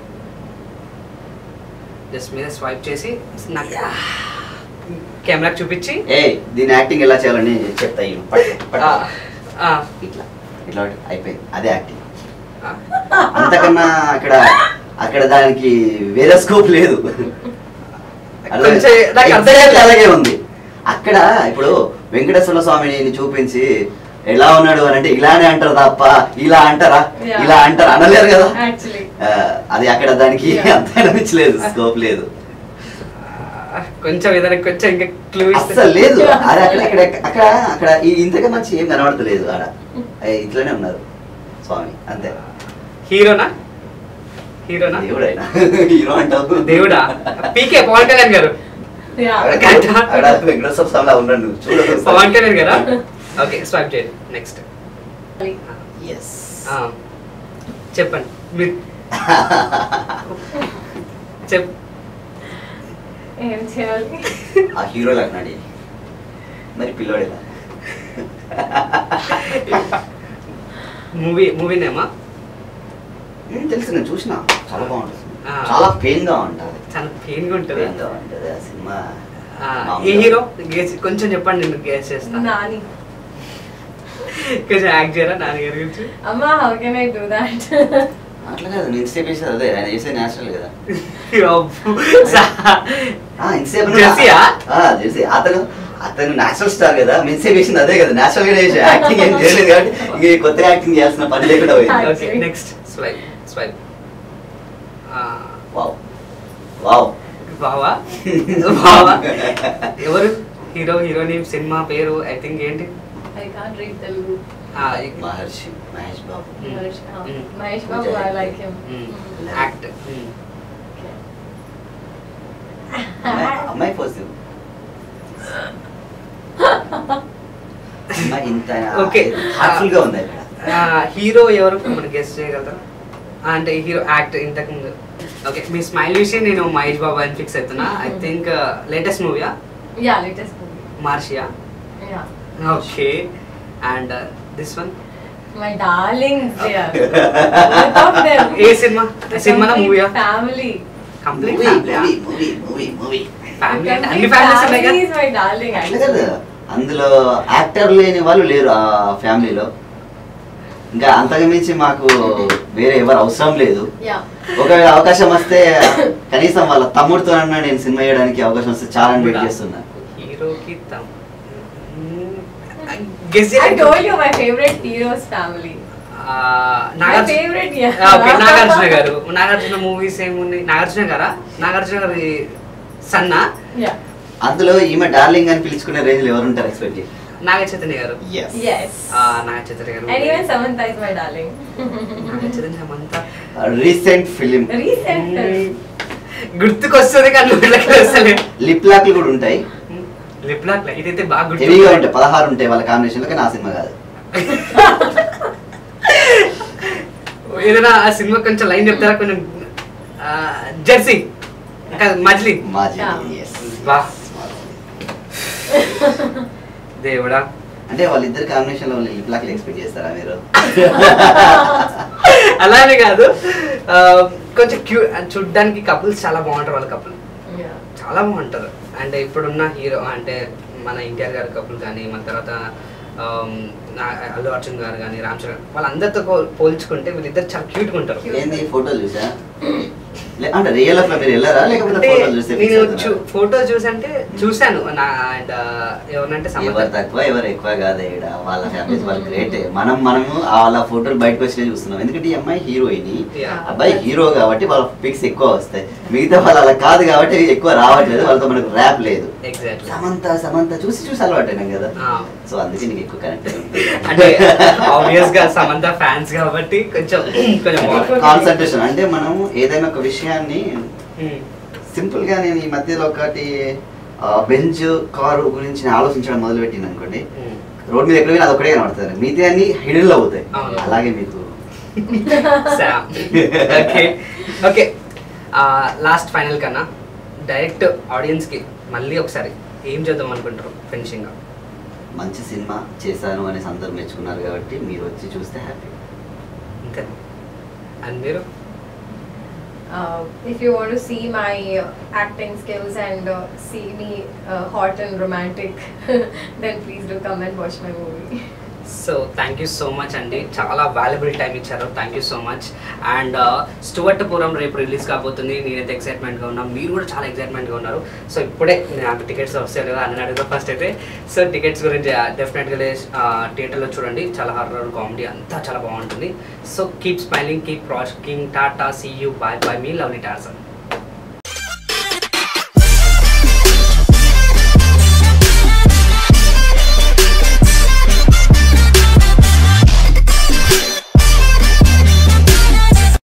జస్ట్ మీరే స్వైప్ చేసి నాకు కెమెరాకి చూపించి ఏ దీని యాక్టింగ్ ఎలా చేయాలని చెప్తా ఇవి. పట్టు, పట్టు. ఆ, ఆ, ఇట్లా ఇట్లా ఒకటి అయిపోయింది అదే యాక్టింగ్ ఆ. అంతకన్నా అక్కడ అక్కడ దానికి వేరే స్కోప్ లేదు కొంచెం నాకు అర్థం Exactly కాలేదు. అలాగే ఉంది అక్కడ ఇప్పుడు వెంకటేశ్వర స్వామిని చూపించి ఎలా ఉన్నాడు అని అంటే ఇలానే అంటారు తప్ప ఇలా అంటారా Yeah. ఇలా అంటారు అనలేరు కదా Actually. ఆ, అది అక్కడ దానికి Yeah. అంత అనిపించలేదు స్కోప్ లేదు కొంచెం ఏదైనా కొంచెం ఇంకా క్లూ అస్సలు లేదు అది అక్కడ ఇక్కడ అక్కడ అక్కడ ఈ- ఇంతగా మంచి ఏం కనబడతలేదు ఆడ ఏ, ఇట్లనే ఉన్నారు స్వామి అంతే హీరోనా హీరోనా దేవుడైనా హీరో అంటావు దేవుడా పీకే పవన్ కళ్యాణ్ గారు Yeah. గంట. అక్కడ వెంకటేశ్వర స్వామిలా ఉన్నాడు నువ్వు చూడు పవన్ కళ్యాణ్ గారా ఓకే స్వైప్ చేయండి నెక్స్ట్ ఎస్ చెప్పండి మీరు చెప్ ఏం చేయాలి ఆ హీరో లాంటి మరి పిల్లోడేలా మూవీ మూవీ నేమా ఏం తెలుసు నేను చూసిన చాలా బాగుంటుంది ఆ. చాలా పెయిన్ గా ఉంటుంది చాలా పెయిన్ గా ఉంటుంది పెయిన్ గా ఉంటుంది ఆ సినిమా ఆ, ఏ హీరో గేస్ కొంచెం చెప్పండి నేను గేస్ చేస్తా నాని కొంచెం యాక్ట్ చేయరా నాని గారి గురించి అమ్మా how can I do that అట్లా కాదు నేను ఇన్స్టేప్ చేసేది అదే ఆయన చేసేది నేచురల్ కదా అబ్బో, సా- ఆ, ఇన్సేపు జెర్సీయా? జెర్సీ అతను అతను నేచురల్ స్టార్ కదా మిన్సేప్ చేసింది అదే కదా నేచురల్ గా చేసి యాక్టింగ్ ఏం చేయలేదు కాబట్టి ఇంక ఈ కొత్త యాక్టింగ్ చేయాల్సిన పని లేకుండా పోయింది okay next swipe swipe wow wow బావా బావా ఎవరు హీరో హీరోయిన్ సినిమా పేరు ఐ థింక్ ఏంటి ఐ కాంట్ రీడ్ తెలుగు ఆ, Maharshi Mahesh Babu Mm. Mahesh ah, Mm. Mahesh Babu I like him Mm. Act అమ్మాయి- అమ్మాయి పోసివ్ అమ్మాయి ఇంత Okay. హార్ట్ఫుల్ గా ఉంది అక్కడ హీరో ఎవరు మనం గెస్ట్ చేయగలుగుతారా ఆ, అంటే హీరో యాక్ట్ ఇంతకు ముందు ఓకే మీ స్మైల్ విషయం నేను మహేష్ బాబు అని ఫిక్స్ అవుతున్నా ఐ థింక్ లేటెస్ట్ మూవీయా యా లేటెస్ట్ మూవీ మార్షియా yeah okay and this one my darling both of them ఏ సినిమా సినిమా మూవీయా family complete movie movie movie movie movie family అన్ని ఫ్యామిలీస్ ఉన్నాయి కదా is my darling అట్లా actually. కాదు అందులో యాక్టర్ లేని వాళ్ళు లేరు ఆ ఫ్యామిలీలో ఇంకా అంతకు మించి మాకు వేరే ఎవరు అవసరం లేదు Yeah. ఒకవేళ అవకాశం వస్తే కనీసం వాళ్ళ తమ్ముడితో అన్నా నేను సినిమా చేయడానికి అవకాశం వస్తే చాలా వెయిట్ చేస్తున్నా హీరోకి తమ్ guess I told you my favorite hero's family. My favorite, yeah. Okay Nagarjuna గారు నాగార్జున మూవీస్ ఏమున్నాయి నాగార్జున గారా నాగార్జున గారి సన్నా Yeah. అందులో ఈమె డార్లింగ్ అని పిలుచుకునే రేంజ్ లో ఎవరు ఉంటారు ఎక్స్పెక్ట్ చేసి నాగ చైతన్య గారు Yes. ఆ, నాగ చైతన్య గారు And even Samantha is my darling. Naga Chaitanya Samantha recent film Recent. గుర్తుకొస్తుంది కానీ వీళ్ళకి అసలు లిప్ లాక్లు కూడా ఉంటాయి లిప్ లాక్ ఇదైతే బాగా హెవీగా గుర్తు ఉంటాయి పదహారు ఉంటాయి వాళ్ళ కాంబినేషన్లో కానీ ఆ సినిమా కాదు ఏదైనా ఆ సినిమా కొంచెం లైన్ చెప్తారా కొంచెం ఆ, జెర్సీ కాదు మజ్లీ మాజీ Yeah. yes. వా. దేవుడా అంటే వాళ్ళిద్దరు కాంబినేషన్ లో లిప్ లాక్ ఎక్స్పెక్ట్ చేస్తారా మీరు అలానే కాదు ఆ, కొంచెం క్యూ చూడ్డానికి కపుల్స్ చాలా బాగుంటారు వాళ్ళ కపుల్ Yeah. చాలా బాగుంటారు అండ్ ఇప్పుడున్న హీరో అంటే మన ఎన్టీఆర్ గారి కపుల్ కానీ మన తర్వాత ఆమ్, నా- అల్లు అర్జున్ గారు కానీ రామ్ చరణ్ వాళ్ళందరితో పో- పోల్చుకుంటే వీళ్ళిద్దరు చాలా క్యూట్గా ఉంటారు ఏంది ఫోటోలు చూసా లే- అంటే రియల్ లైఫ్ లో మీరు వెళ్ళారా లేకపోతే అంటే ఫోటోలు చూస్తే fix నేను అవుతున్నారా? ఫోటో చూసంటే చూశాను నా అండ్ ఎవరంటే ఎవరు సమంత తక్కువ ఎవరు ఎక్కువ కాదు ఈడ వాళ్ళ ఫ్యామిలీస్ వాళ్ళు గ్రేట్ మనం మనము వాళ్ళ ఫోటోలు బయటకు వచ్చి చూస్తున్నాం ఎందుకంటే ఈ అమ్మాయి హీరోయిన్ Yeah. అబ్బాయి హీరో కాబట్టి వాళ్ళ పిక్స్ ఎక్కువ వస్తాయి మిగతా వాళ్ళు అలా కాదు కాబట్టి ఎక్కువ రావట్లేదు వాళ్ళతో మనకు ర్యాప్ లేదు ఎగ్జాక్ట్లీ సమంత సమంత చూసి చూసి అలవాటైనాం కదా సో అందుకే నీకు ఎక్కువ కనెక్ట్ అంటే ఆబ్వియస్ గా సమంత ఫ్యాన్స్ కాబట్టి కొంచెం కొంచెం బాగుంది. కాన్సన్ట్రేషన్ అంటే మనం ఏదైనా ఒక విషయాన్ని ఉమ్, సింపుల్ గా నేను ఈ మధ్యలో ఒకటి బెంచ్ కారు గురించి నేను ఆలోచించడం మొదలు పెట్టింది అనుకోండి ఉమ్. రోడ్ మీద ఎక్కడ పోయినా అదొకటే కనబడుతుంది మిగతా అన్ని హిడెన్ లో అవుతాయి అవును. అలాగే మీకు Sam okay okay last final కన్నా డైరెక్ట్ ఆడియన్స్ కి మళ్ళీ ఒకసారి ఏం చేద్దాం అనుకుంటారు ఫినిషింగ్ మంచి సినిమా చేశాను అనేసి అందరూ మెచ్చుకున్నారు కాబట్టి మీరు వచ్చి చూస్తే హ్యాపీ అంతే అండ్ మీరు Uh, if you want to see my uh, acting skills and uh, see me uh, hot and romantic, then please do come and watch my movie. So thank you so much అండి చాలా valuable time ఇచ్చారు thank you so much and Stuartpuram రేపు release కాబోతుంది నేనైతే ఎక్సైట్మెంట్గా ఉన్నా మీరు కూడా చాలా ఎక్సైట్మెంట్గా ఉన్నారు సో ఇప్పుడే నాకు టికెట్స్ వస్తాయి లేదా అని అడుగుతా ఫస్ట్ అయితే సో టికెట్స్ గురించి డెఫినెట్గా థియేటర్లో చూడండి చాలా హారర్ కామెడీ అంతా చాలా బాగుంటుంది so keep smiling keep rocking tata see you bye bye మీ లవ్లీ టార్సన్